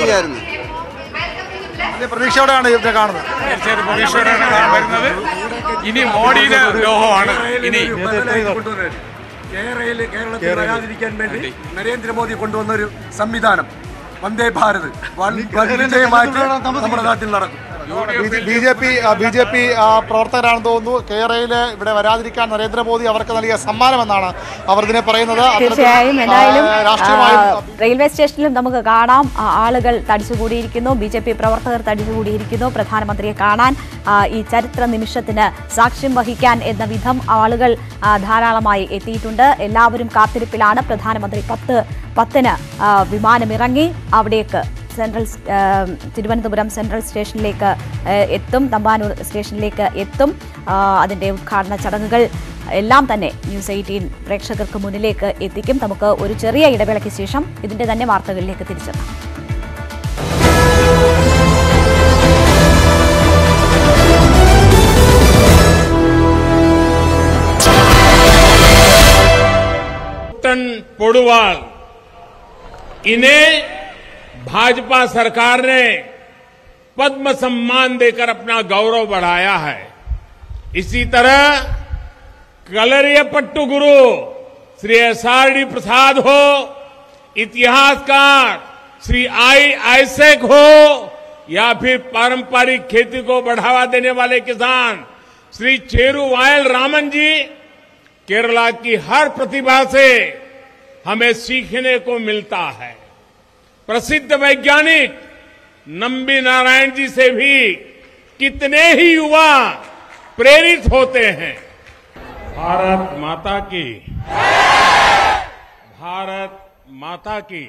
വലിയ പ്രതീക്ഷയോടെയാണ് ഇതിനെ കാണുന്നത് തീർച്ചയായിട്ടും പ്രതീക്ഷയോടെയാണ് ഞാൻ വരുന്നത് ഇനി മോഡിയുടെ ലോഹമാണ് ഇനി കേരളത്തിൽ വരാതിരിക്കാൻ വേണ്ടി നരേന്ദ്രമോദി കൊണ്ടുവന്ന ഒരു സംവിധാനം വന്ദേ ഭാരത് വൻ വിജയമായിട്ട് നമ്മുടെ നാട്ടിൽ നടക്കും B J P B J P പ്രവർത്തകരാണെന്ന് തോന്നുന്നു കേരളയിൽ ഇവിടെ വരാതിരിക്കാൻ നരേന്ദ്രമോദി അവർക്ക് നൽകിയ സമ്മാനമെന്നാണ് അവർ ഇതിനെ പറയുന്നത് അത്തരത്തിൽ, തീർച്ചയായും ആ, എന്തായാലും രാഷ്ട്രീയമായും ആ, റെയിൽവേ സ്റ്റേഷനിലും നമുക്ക് കാണാം ആ, ആളുകൾ തടിച്ചുകൂടിയിരിക്കുന്നു ബി ജെ പി പ്രവർത്തകർ തടിച്ചുകൂടിയിരിക്കുന്നു പ്രധാനമന്ത്രിയെ കാണാൻ ആ, ഈ ചരിത്ര നിമിഷത്തിന് സാക്ഷ്യം വഹിക്കാൻ എന്ന വിധം ആളുകൾ ആ, ധാരാളമായി എത്തിയിട്ടുണ്ട് എല്ലാവരും കാത്തിരിപ്പിലാണ് പ്രധാനമന്ത്രി പത്ത് പത്തിന് ആ, വിമാനമിറങ്ങി അവിടേക്ക് സെൻട്രൽ സ്- ആ, തിരുവനന്തപുരം സെൻട്രൽ സ്റ്റേഷനിലേക്ക് ആ, എത്തും തമ്പാനൂർ സ്റ്റേഷനിലേക്ക് എത്തും ആ, അതിൻ്റെ ഉദ്ഘാടന ചടങ്ങുകൾ എല്ലാം തന്നെ ന്യൂസ് എയ്റ്റീൻ പ്രേക്ഷകർക്ക് മുന്നിലേക്ക് എത്തിക്കും നമുക്ക് ഒരു ചെറിയ ഇടവേളയ്ക്ക് ശേഷം ഇതിന്റെ തന്നെ വാർത്തകളിലേക്ക് തിരിച്ചെത്താം टन पोडवाल इन्हें भाजपा सरकार ने पद्म सम्मान देकर अपना गौरव बढ़ाया है इसी तरह Kalaripayattu Guru Shri S R D Prasad हो इतिहासकार श्री आई आइसेक हो या फिर पारंपरिक खेती को बढ़ावा देने वाले किसान श्री चेरू वायल रामन जी केरला की हर प्रतिभा से हमें सीखने को मिलता है प्रसिद्ध वैज्ञानिक नंबी नारायण जी से भी कितने ही युवा प्रेरित होते हैं भारत माता की भारत माता की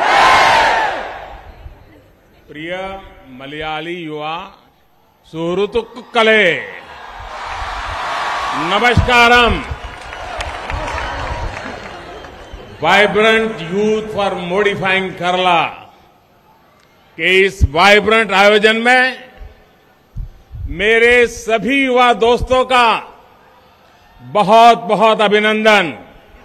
प्रिय मलयाली युवा सुहृतुक्कले नमस्कारम vibrant youth for modifying Kerala के इस वाइब्रेंट आयोजन में मेरे सभी युवा दोस्तों का बहुत बहुत अभिनंदन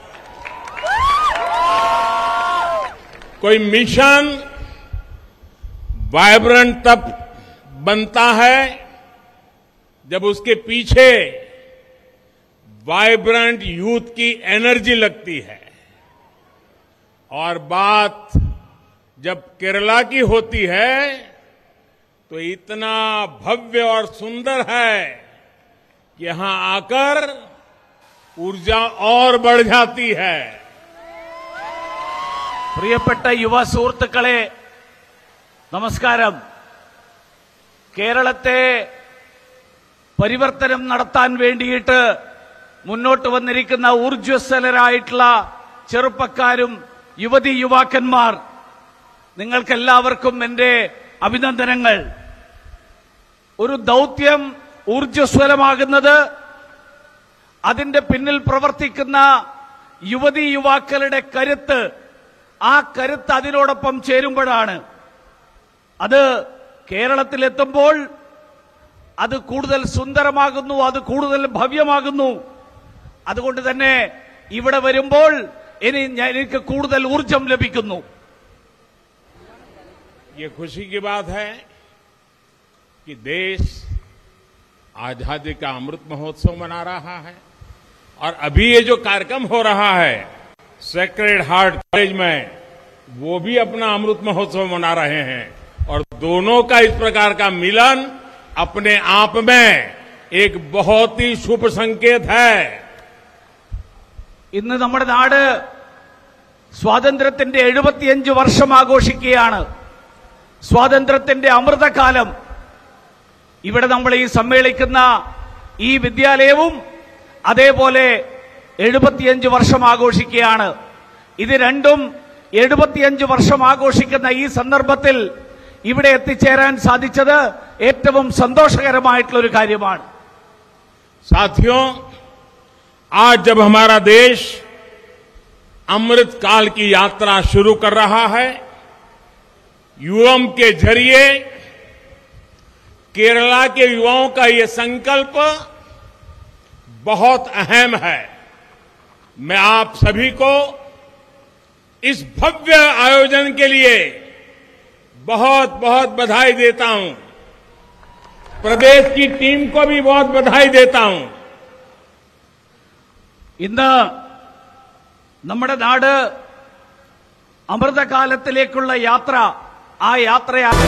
कोई मिशन वाइब्रेंट तब बनता है जब उसके पीछे वाइब्रेंट यूथ की एनर्जी लगती है और बात जब केरला की होती है तो इतना भव्य और सुंदर है कि यहां आकर ऊर्जा और बढ़ जाती है പ്രിയപ്പെട്ട യുവ സുഹൃത്തുക്കളെ നമസ്കാരം കേരളത്തെ പരിവർത്തനം നടത്താൻ വേണ്ടിയിട്ട് മുന്നോട്ട് വന്നിരിക്കുന്ന ഊർജ്വസ്വലരായിട്ടുള്ള ചെറുപ്പക്കാരും യുവതി യുവാക്കന്മാർ നിങ്ങൾക്കെല്ലാവർക്കും എന്റെ അഭിനന്ദനങ്ങൾ ഒരു ദൗത്യം ഊർജ്വസ്വലമാകുന്നത് അതിന്റെ പിന്നിൽ പ്രവർത്തിക്കുന്ന യുവതി യുവാക്കളുടെ കരുത്ത് ആ കരുത്ത് അതിനോടൊപ്പം ചേരുമ്പോഴാണ് അത് കേരളത്തിലെത്തുമ്പോൾ അത് കൂടുതൽ സുന്ദരമാകുന്നു അത് കൂടുതൽ ഭവ്യമാകുന്നു അതുകൊണ്ട് തന്നെ ഇവിടെ വരുമ്പോൾ ഇനി ഞാൻ- എനിക്ക് കൂടുതൽ ഊർജം ലഭിക്കുന്നു ये खुशी की बात है कि देश आजादी का अमृत महोत्सव मना रहा है और अभी ये जो कार्यक्रम हो रहा है सेक्रेड हार्ट कॉलेज में वो भी अपना अमृत महोत्सव मना रहे हैं और दोनों का इस प्रकार का मिलन अपने आप में एक बहुत ही शुभ संकेत है ഇന്ന് നമ്മുടെ നാട് സ്വാതന്ത്ര്യത്തിന്റെ എഴുപത്തിയഞ്ച് വർഷം ആഘോഷിക്കുകയാണ് സ്വാതന്ത്ര്യത്തിന്റെ അമൃതകാലം ഇവിടെ നമ്മൾ ഈ സമ്മേളിക്കുന്ന ഈ വിദ്യാലയവും അതേപോലെ എഴുപത്തിയഞ്ച് വർഷം ആഘോഷിക്കുകയാണ് ഇത് രണ്ടും എഴുപത്തിയഞ്ച് വർഷം ആഘോഷിക്കുന്ന ഈ സന്ദർഭത്തിൽ ഇവിടെ എത്തിച്ചേരാൻ സാധിച്ചത് ഏറ്റവും സന്തോഷകരമായിട്ടുള്ള ഒരു കാര്യമാണ് साथियों आज जब हमारा देश अमृत काल की यात्रा शुरू कर रहा है युवम के जरिए केरला के युवाओं का ये संकल्प बहुत अहम है मैं आप सभी को इस भव्य आयोजन के लिए बहुत बहुत बधाई देता हूं प्रदेश की टीम को भी बहुत बधाई देता हूं ഇന്ന് നമ്മുടെ നാട് അമൃതകാലത്തിലേക്കുള്ള യാത്ര ആ യാത്രയാണ്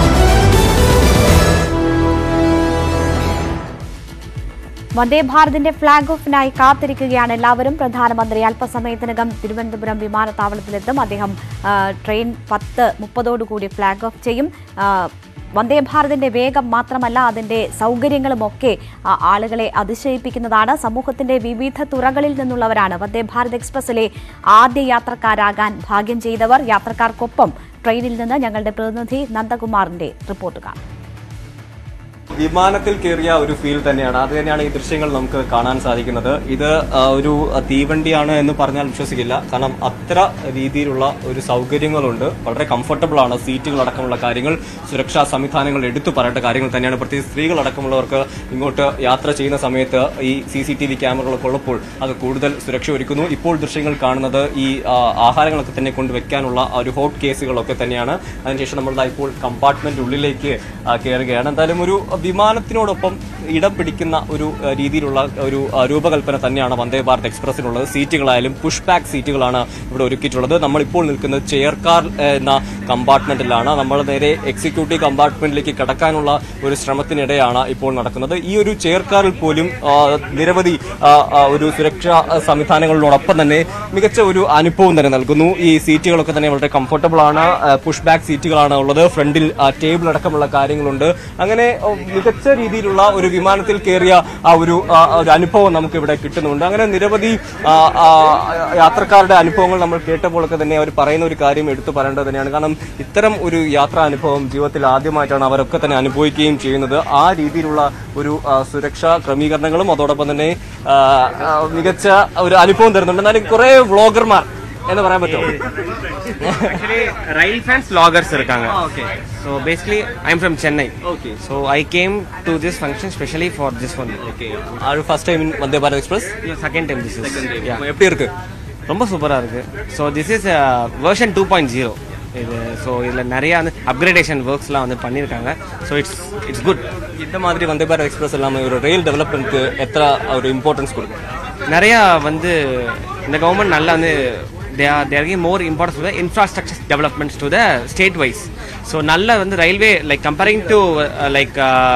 വന്ദേ ഭാരതിന്റെ ഫ്ളാഗ് ഓഫിനായി കാത്തിരിക്കുകയാണ് എല്ലാവരും പ്രധാനമന്ത്രി അല്പസമയത്തിനകം തിരുവനന്തപുരം വിമാനത്താവളത്തിലെത്തും അദ്ദേഹം ആ, ട്രെയിൻ പത്ത് മുപ്പതോടുകൂടി ഫ്ളാഗ് ഓഫ് ചെയ്യും ആ, വന്ദേ ഭാരതിന്റെ വേഗം മാത്രമല്ല അതിന്റെ സൗകര്യങ്ങളുമൊക്കെ ആ, ആളുകളെ അതിശയിപ്പിക്കുന്നതാണ് സമൂഹത്തിന്റെ വിവിധ തുറകളിൽ നിന്നുള്ളവരാണ് വന്ദേ ഭാരത് എക്സ്പ്രസിലെ ആദ്യ യാത്രക്കാരാകാൻ ഭാഗ്യം ചെയ്തവർ യാത്രക്കാർക്കൊപ്പം ട്രെയിനിൽ നിന്ന് ഞങ്ങളുടെ പ്രതിനിധി നന്ദകുമാറിന്റെ റിപ്പോർട്ട് കാണാം വിമാനത്തിൽ കയറിയ ഒരു ഫീൽ തന്നെയാണ് അത് തന്നെയാണ് ഈ ദൃശ്യങ്ങൾ നമുക്ക് കാണാൻ സാധിക്കുന്നത് ഇത് ആ, ഒരു തീവണ്ടിയാണ് എന്ന് പറഞ്ഞാൽ വിശ്വസിക്കില്ല കാരണം അത്ര രീതിയിലുള്ള ഒരു സൗകര്യങ്ങളുണ്ട് വളരെ കംഫർട്ടബിൾ ആണ് സീറ്റുകൾ അടക്കമുള്ള കാര്യങ്ങൾ സുരക്ഷാ സംവിധാനങ്ങൾ എടുത്തു പറയേണ്ട കാര്യങ്ങൾ തന്നെയാണ് പ്രത്യേകിച്ച് സ്ത്രീകൾ അടക്കമുള്ളവർക്ക് ഇങ്ങോട്ട് യാത്ര ചെയ്യുന്ന സമയത്ത് ഈ സി സി ടി വി ക്യാമറകളൊക്കെ ഉള്ളപ്പോൾ അത് കൂടുതൽ സുരക്ഷ ഒരുക്കുന്നു ഇപ്പോൾ ദൃശ്യങ്ങൾ കാണുന്നത് ഈ ആ, ആഹാരങ്ങളൊക്കെ തന്നെ കൊണ്ടുവയ്ക്കാനുള്ള ആ ഒരു ഹോട്ട് കേസുകളൊക്കെ തന്നെയാണ് അതിനുശേഷം നമ്മൾ ദാ ഇപ്പോൾ കമ്പാർട്ട്മെന്റ് ഉള്ളിലേക്ക് ആ, കയറുകയാണ് എന്തായാലും ഒരു വിമാനത്തിനോടൊപ്പം ഇടം പിടിക്കുന്ന ഒരു ആ, രീതിയിലുള്ള ഒരു ആ, രൂപകൽപ്പന തന്നെയാണ് വന്ദേ ഭാരത് എക്സ്പ്രസിനുള്ളത് സീറ്റുകളായാലും പുഷ് ബാക്ക് സീറ്റുകളാണ് ഇവിടെ ഒരുക്കിയിട്ടുള്ളത് നമ്മളിപ്പോൾ നിൽക്കുന്നത് ചെയർ കാർ എന്ന കമ്പാർട്ട്മെന്റിലാണ് നമ്മൾ നേരെ എക്സിക്യൂട്ടീവ് കമ്പാർട്ട്മെന്റിലേക്ക് കടക്കാനുള്ള ഒരു ശ്രമത്തിനിടെയാണ് ഇപ്പോൾ നടക്കുന്നത് ഈ ഒരു ചെയർ കാറിൽ പോലും ആ, നിരവധി ആ, ആ, ഒരു സുരക്ഷാ സംവിധാനങ്ങളോടൊപ്പം തന്നെ മികച്ച ഒരു അനുഭവം തന്നെ നൽകുന്നു ഈ സീറ്റുകളൊക്കെ തന്നെ വളരെ കംഫർട്ടബിൾ ആണ് പുഷ് ബാക്ക് സീറ്റുകളാണ് ഉള്ളത് ഫ്രണ്ടിൽ ടേബിൾ അടക്കമുള്ള കാര്യങ്ങളുണ്ട് അങ്ങനെ ഓ, മികച്ച രീതിയിലുള്ള ഒരു വിമാനത്തിൽ കയറിയ ആ ഒരു ആ, ഒരു അനുഭവം നമുക്ക് ഇവിടെ കിട്ടുന്നുണ്ട് അങ്ങനെ നിരവധി ആ, ആ, യാത്രക്കാരുടെ അനുഭവങ്ങൾ നമ്മൾ കേട്ടപ്പോഴൊക്കെ തന്നെ അവർ പറയുന്ന ഒരു കാര്യം എടുത്തു പറയേണ്ടത് തന്നെയാണ് കാരണം ഇത്തരം ഒരു യാത്രാ അനുഭവം ജീവിതത്തിൽ ആദ്യമായിട്ടാണ് അവരൊക്കെ തന്നെ അനുഭവിക്കുകയും ചെയ്യുന്നത് ആ രീതിയിലുള്ള ഒരു ആ, സുരക്ഷാ ക്രമീകരണങ്ങളും അതോടൊപ്പം തന്നെ ആ, ആ, മികച്ച ഒരു അനുഭവം തരുന്നുണ്ട് എന്നാലും കുറെ വ്ളോഗർമാർ എന്ന് പറയാൻ പറ്റുമോ Actually, rail fans vloggers இருக்காங்க So basically, I'm from Chennai. Okay. So I came to this function specially for this one. Okay. Are you first time in Vande Bharat Express? Yeah, second time this is. Yeah. எப்படி இருக்கு ரொம்ப சூப்பரா இருக்கு so this is version two point zero இது ஸோ இதில் நிறைய வந்து அப்கிரேடேஷன் ஒர்க்ஸ்லாம் வந்து பண்ணியிருக்காங்க ஸோ இட்ஸ் இட்ஸ் குட் இந்த மாதிரி வந்தே பாரத் எக்ஸ்பிரஸ் இல்லாம ஒரு ரயில் டெவலப்மெண்ட்க்கு எத்தனை ஒரு இம்பார்ட்டன்ஸ் கொடுக்கும் நிறையா வந்து இந்த கவர்மெண்ட் நல்லா வந்து they are their give more importance to the infrastructure developments to the state wise so நல்ல வந்து railway like comparing to like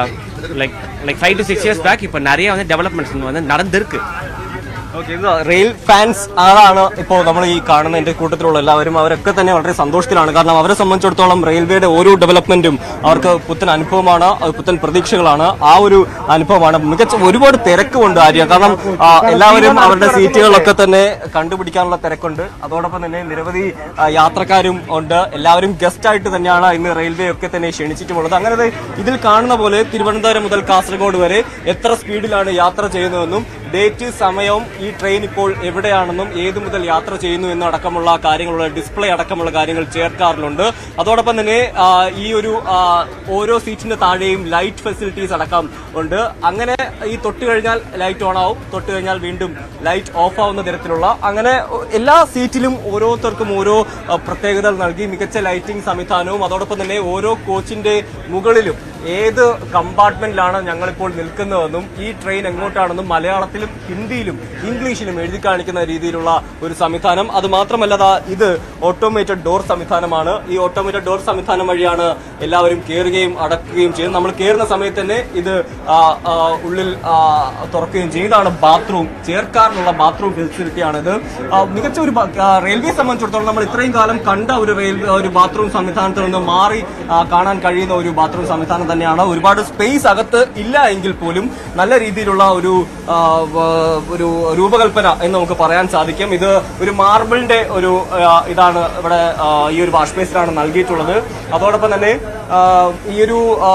like like five to six years back இப்போ நிறைய வந்து டெவலப்மெண்ட்ஸ் வந்து நடந்திருக்கு ഓക്കെ ഇത് റെയിൽ ഫാൻസ് ആളാണ് ഇപ്പോൾ നമ്മൾ ഈ കാണുന്ന എന്റെ കൂട്ടത്തിലുള്ള എല്ലാവരും അവരൊക്കെ തന്നെ വളരെ സന്തോഷത്തിലാണ് കാരണം അവരെ സംബന്ധിച്ചിടത്തോളം റെയിൽവേയുടെ ഓരോ ഡെവലപ്മെന്റും അവർക്ക് പുത്തൻ അനുഭവമാണ് അത് പുത്തൻ പ്രതീക്ഷകളാണ് ആ ഒരു അനുഭവമാണ് മികച്ച ഒരുപാട് തിരക്കുണ്ട് ആര്യ കാരണം ആ, എല്ലാവരും അവരുടെ സീറ്റുകളൊക്കെ തന്നെ കണ്ടുപിടിക്കാനുള്ള തിരക്കുണ്ട് അതോടൊപ്പം തന്നെ നിരവധി ആ, യാത്രക്കാരും ഉണ്ട് എല്ലാവരും ഗസ്റ്റ് ആയിട്ട് തന്നെയാണ് ഇന്ന് റെയിൽവേ ഒക്കെ തന്നെ ക്ഷണിച്ചിട്ടുമുള്ളത് അങ്ങനെ ദേ ഇതിൽ കാണുന്ന പോലെ തിരുവനന്തപുരം മുതൽ കാസർഗോഡ് വരെ എത്ര സ്പീഡിലാണ് യാത്ര ചെയ്യുന്നതെന്നും ഡേറ്റ് സമയവും ഈ ട്രെയിൻ ഇപ്പോൾ എവിടെയാണെന്നും ഏതു മുതൽ യാത്ര ചെയ്യുന്നു എന്നടക്കമുള്ള കാര്യങ്ങളുള്ള ഡിസ്പ്ലേ അടക്കമുള്ള കാര്യങ്ങൾ ചേർക്കാറിലുണ്ട് അതോടൊപ്പം തന്നെ ആ, ഈ ഒരു ആ, ഓരോ സീറ്റിന്റെ താഴെയും ലൈറ്റ് ഫെസിലിറ്റീസ് അടക്കം ഉണ്ട് അങ്ങനെ ഈ തൊട്ട് കഴിഞ്ഞാൽ ലൈറ്റ് ഓൺ ആവും തൊട്ട് കഴിഞ്ഞാൽ വീണ്ടും ലൈറ്റ് ഓഫ് ആവുന്ന തരത്തിലുള്ള അങ്ങനെ എല്ലാ സീറ്റിലും ഓരോരുത്തർക്കും ഓരോ ആ, പ്രത്യേകതകൾ നൽകി മികച്ച ലൈറ്റിംഗ് സംവിധാനവും അതോടൊപ്പം തന്നെ ഓരോ കോച്ചിന്റെ മുകളിലും ഏത് കമ്പാർട്ട്മെന്റിലാണ് ഞങ്ങളിപ്പോൾ നിൽക്കുന്നതെന്നും ഈ ട്രെയിൻ എങ്ങോട്ടാണെന്നും മലയാളത്തിലും ഹിന്ദിയിലും ഇംഗ്ലീഷിലും എഴുതി കാണിക്കുന്ന രീതിയിലുള്ള ഒരു സംവിധാനം അത് മാത്രമല്ല ദാ ഇത് ഓട്ടോമേറ്റഡ് ഡോർ സംവിധാനമാണ് ഈ ഓട്ടോമേറ്റഡ് ഡോർ സംവിധാനം വഴിയാണ് എല്ലാവരും കയറുകയും അടക്കുകയും ചെയ്യുന്നത് നമ്മൾ കയറുന്ന സമയത്ത് തന്നെ ഇത് ആ, ആ, ഉള്ളിൽ ആ, തുറക്കുകയും ചെയ്യും ഇതാണ് ബാത്റൂം ചേർക്കാറിനുള്ള ബാത്റൂം ഫെസിലിറ്റിയാണ് ഇത് ആ, മികച്ച ഒരു ബ- ആ, റെയിൽവേ സംബന്ധിച്ചിടത്തോളം നമ്മൾ ഇത്രയും കാലം കണ്ട ഒരു റെയിൽ ഒരു ബാത്റൂം സംവിധാനത്തിൽ നിന്ന് മാറി ആ, കാണാൻ കഴിയുന്ന ഒരു ബാത്റൂം സംവിധാനം തന്നെയാണ് ഒരുപാട് സ്പേസ് അകത്ത് ഇല്ല എങ്കിൽ പോലും നല്ല രീതിയിലുള്ള ഒരു ആ, വ- ഒരു രൂപകൽപ്പന എന്ന് നമുക്ക് പറയാൻ സാധിക്കും ഇത് ഒരു മാർബിളിന്റെ ഒരു ആ, ഇതാണ് ഇവിടെ ആ, ഈ ഒരു വാഷ് ബേസിലാണ് നൽകിയിട്ടുള്ളത് അതോടൊപ്പം തന്നെ ആ, ഈ ഒരു ആ,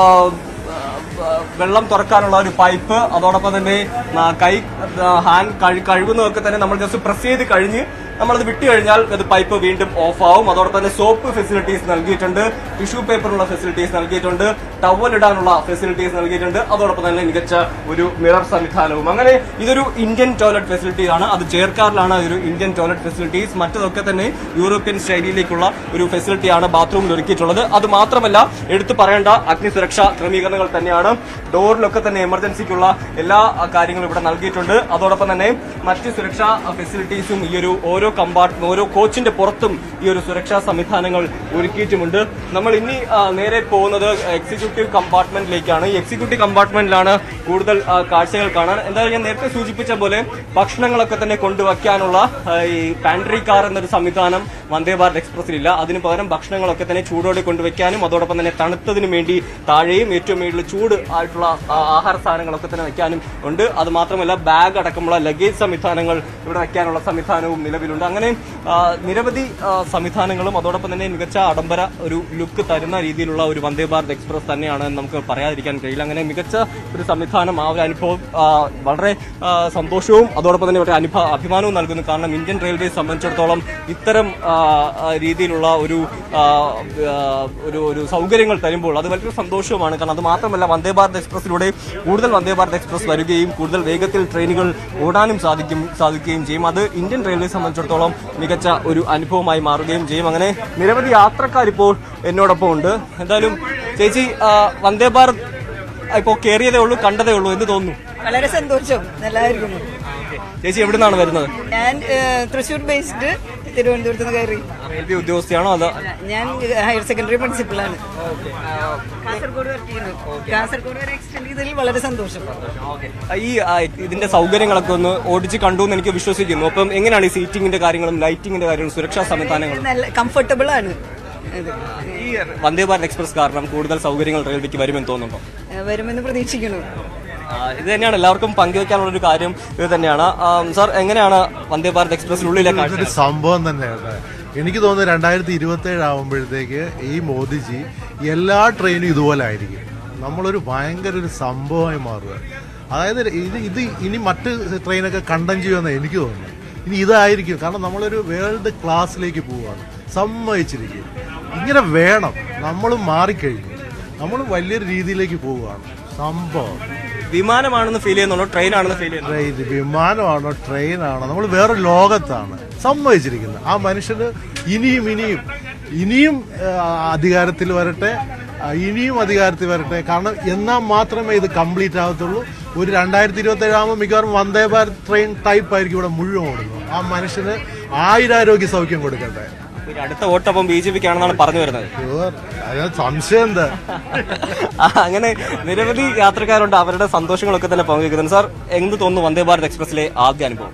വെള്ളം തുറക്കാനുള്ള ഒരു പൈപ്പ് അതോടൊപ്പം തന്നെ ആ, കൈ ആ, ഹാൻഡ് കഴി- കഴുകുന്നതൊക്കെ തന്നെ നമ്മൾ ജസ്റ്റ് പ്രസ് ചെയ്ത് കഴിഞ്ഞ് നമ്മളത് വിട്ടു കഴിഞ്ഞാൽ അത് പൈപ്പ് വീണ്ടും ഓഫ് ആവും അതോടൊപ്പം തന്നെ സോപ്പ് ഫെസിലിറ്റീസ് നൽകിയിട്ടുണ്ട് ടിഷ്യൂ പേപ്പറിനുള്ള ഫെസിലിറ്റീസ് നൽകിയിട്ടുണ്ട് ടവൽ ഇടാനുള്ള ഫെസിലിറ്റീസ് നൽകിയിട്ടുണ്ട് അതോടൊപ്പം തന്നെ മികച്ച ഒരു മിറർ സംവിധാനവും അങ്ങനെ ഇതൊരു ഇന്ത്യൻ ടോയ്ലറ്റ് ഫെസിലിറ്റി ആണ് അത് ചേർക്കാറിലാണ് ഒരു ഇന്ത്യൻ ടോയ്ലറ്റ് ഫെസിലിറ്റീസ് മറ്റതൊക്കെ തന്നെ യൂറോപ്യൻ ശൈലിയിലേക്കുള്ള ഒരു ഫെസിലിറ്റിയാണ് ബാത്റൂമിൽ ഒരുക്കിയിട്ടുള്ളത് അത് മാത്രമല്ല എടുത്തു പറയേണ്ട അഗ്നി സുരക്ഷാ ക്രമീകരണങ്ങൾ തന്നെയാണ് ഡോറിലൊക്കെ തന്നെ എമർജൻസിക്കുള്ള എല്ലാ ആ, കാര്യങ്ങളും ഇവിടെ നൽകിയിട്ടുണ്ട് അതോടൊപ്പം തന്നെ മറ്റ് സുരക്ഷാ ഫെസിലിറ്റീസും ഈ ഒരു ഓരോ കമ്പാർട്ട്മെന്റ് ഓരോ കോച്ചിന്റെ പുറത്തും ഈ ഒരു സുരക്ഷാ സംവിധാനങ്ങൾ ഒരുക്കിയിട്ടുമുണ്ട് നമ്മൾ ഇനി ആ, നേരെ പോകുന്നത് എക്സിക്യൂട്ടീവ് കമ്പാർട്ട്മെന്റിലേക്കാണ് ഈ എക്സിക്യൂട്ടീവ് കമ്പാർട്ട്മെന്റിലാണ് കൂടുതൽ ആ, കാഴ്ചകൾ കാണാൻ എന്തായാലും ഞാൻ നേരത്തെ സൂചിപ്പിച്ച പോലെ ഭക്ഷണങ്ങളൊക്കെ തന്നെ കൊണ്ടുവയ്ക്കാനുള്ള ആ, ഈ പാൻട്രി കാർ എന്നൊരു സംവിധാനം വന്ദേ ഭാരത് എക്സ്പ്രസിലില്ല അതിന് പകരം ഭക്ഷണങ്ങളൊക്കെ തന്നെ ചൂടോടെ കൊണ്ടുവയ്ക്കാനും അതോടൊപ്പം തന്നെ തണുത്തതിന് വേണ്ടി താഴെയും ഏറ്റവും മേളിൽ ചൂട് ആയിട്ടുള്ള ആ, ആഹാര സാധനങ്ങളൊക്കെ തന്നെ വയ്ക്കാനും ഉണ്ട് അത് മാത്രമല്ല ബാഗ് അടക്കമുള്ള ലഗേജ് സംവിധാനങ്ങൾ ഇവിടെ വയ്ക്കാനുള്ള സംവിധാനവും നിലവിലുണ്ട് അങ്ങനെ ആ, നിരവധി ആ, സംവിധാനങ്ങളും അതോടൊപ്പം തന്നെ മികച്ച ആഡംബര ഒരു ലുക്ക് തരുന്ന രീതിയിലുള്ള ഒരു വന്ദേ ഭാരത് എക്സ്പ്രസ് തന്നെയാണ് എന്ന് നമുക്ക് പറയാതിരിക്കാൻ കഴിയില്ല അങ്ങനെ മികച്ച ഒരു സംവിധാനം ആ ഒരു അനുഭവം ആ, വളരെ ആ, സന്തോഷവും അതോടൊപ്പം തന്നെ ഒരു അനുഭവ അഭിമാനവും നൽകുന്നു കാരണം ഇന്ത്യൻ റെയിൽവേ സംബന്ധിച്ചിടത്തോളം ഇത്തരം ആ, ആ, രീതിയിലുള്ള ഒരു ആ, ആ, ഒരു ഒരു സൗകര്യങ്ങൾ തരുമ്പോൾ അത് വലിയൊരു സന്തോഷവുമാണ് കാരണം അത് മാത്രമല്ല വന്ദേ ഭാരത് എക്സ്പ്രസിലൂടെ കൂടുതൽ വന്ദേ ഭാരത് എക്സ്പ്രസ് വരികയും കൂടുതൽ വേഗത്തിൽ ട്രെയിനുകൾ ഓടാനും സാധിക്കും സാധിക്കുകയും ചെയ്യും അത് ഇന്ത്യൻ റെയിൽവേ സംബന്ധിച്ചിടത്തോളം മികച്ച ഒരു അനുഭവമായി മാറുകയും ചെയ്യും അങ്ങനെ നിരവധി യാത്രക്കാർ ഇപ്പോൾ എന്നോടൊപ്പം ഉണ്ട് എന്തായാലും ചേച്ചി ആ, വന്ദേ ഭാരത് ഇപ്പോൾ കയറിയതേ ഉള്ളൂ കണ്ടതേ ഉള്ളൂ എന്ന് തോന്നുന്നു വളരെ സന്തോഷം നല്ലതായിരിക്കുന്നു ചേച്ചി എവിടെ നിന്നാണ് വരുന്നത് ഞാൻ ഏഹ്, തൃശ്ശൂർ ബേസ്ഡ് തിരുവനന്തപുരത്ത് നിന്ന് കയറി റെയിൽവേ ഉദ്യോഗസ്ഥയാണോ അതോ ഞാൻ ഹയർ സെക്കൻഡറി പ്രിൻസിപ്പളാണ് കാസർഗോഡ് വർക്ക് ചെയ്യുന്നു കാസർഗോഡ് വരെ എക്സ്റ്റെൻഡ് ചെയ്തതിൽ വളരെ സന്തോഷം ഈ ആ, ഇതിന്റെ സൗകര്യങ്ങളൊക്കെ ഒന്ന് ഓടിച്ച് കണ്ടു എന്ന് എനിക്ക് വിശ്വസിക്കുന്നു അപ്പം എങ്ങനെയാണ് ഈ സീറ്റിംഗിന്റെ കാര്യങ്ങളും ലൈറ്റിംഗിന്റെ കാര്യങ്ങളും സുരക്ഷാ സംവിധാനങ്ങളും നല്ല കംഫർട്ടബിൾ ആണ് ഇത്. ഈ വന്ദേ ഭാരത് എക്സ്പ്രസ് കാരണം കൂടുതൽ സൗകര്യങ്ങൾ റെയിൽവേക്ക് വരുമെന്ന് തോന്നുന്നുണ്ടോ ഏഹ്, വരുമെന്ന് പ്രതീക്ഷിക്കുന്നു ആ, ഇത് തന്നെയാണ് എല്ലാവർക്കും പങ്കുവെക്കാനുള്ള ഒരു കാര്യം ഇത് തന്നെയാണ് ആം, സാർ എങ്ങനെയാണ് വന്ദേ ഭാരത് എക്സ്പ്രസിനുള്ളിലെ കാഴ്ച ഇതൊരു സംഭവം തന്നെയാണ് എനിക്ക് തോന്നുന്നു രണ്ടായിരത്തി ഇരുപത്തി ഏഴ് ആകുമ്പോഴത്തേക്ക് ഈ മോദിജി എല്ലാ ട്രെയിനും ഇതുപോലെ ആയിരിക്കും നമ്മളൊരു ഭയങ്കര ഒരു സംഭവമായി മാറുക അതായത് ഇത് ഇത് ഇനി മറ്റ് ട്രെയിനൊക്കെ കണ്ടം ചെയ്യുമെന്ന് എനിക്ക് തോന്നുന്നു ഇനി ഇതായിരിക്കും കാരണം നമ്മളൊരു വേൾഡ് ക്ലാസ്സിലേക്ക് പോവുകയാണ് സമ്മതിച്ചിരിക്കും ഇങ്ങനെ വേണം നമ്മൾ മാറിക്കഴിഞ്ഞു നമ്മൾ വലിയൊരു രീതിയിലേക്ക് പോവുകയാണ് സംഭവം വിമാനമാണെന്ന് ഫീൽ ചെയ്യുന്നുണ്ടോ ട്രെയിൻ ആണെന്ന് ഫീൽ ചെയ്യുന്നു ട്രെയിൻ വിമാനമാണോ ട്രെയിനാണോ നമ്മൾ വേറെ ലോകത്താണ് സമ്മതിച്ചിരിക്കുന്നത് ആ മനുഷ്യന് ഇനിയും ഇനിയും ഇനിയും ആ, അധികാരത്തിൽ വരട്ടെ ആ, ഇനിയും അധികാരത്തിൽ വരട്ടെ കാരണം എന്നാൽ മാത്രമേ ഇത് കംപ്ലീറ്റ് ആകത്തുള്ളൂ ഒരു രണ്ടായിരത്തി ഇരുപത്തി ഏഴാകുമ്പോൾ മിക്കവാറും വന്ദേ ഭാരത് ട്രെയിൻ ടൈപ്പ് ആയിരിക്കും ഇവിടെ മുഴുവൻ ഓടുന്നത് ആ മനുഷ്യന് ആയിരാരോഗ്യ സൗഖ്യം കൊടുക്കണ്ടേ ഇനി അടുത്ത വോട്ടപ്പം ബി ജെ പിക്കാണെന്നാണ് പറഞ്ഞു വരുന്നത് ഷുവർ അതിന് സംശയം എന്താ ആ, അങ്ങനെ നിരവധി യാത്രക്കാരുണ്ട് അവരുടെ സന്തോഷങ്ങളൊക്കെ തന്നെ പങ്കുവെക്കുന്നുണ്ട് സാർ എന്ത് തോന്നുന്നു വന്ദേ ഭാരത് എക്സ്പ്രസിലെ ആദ്യ അനുഭവം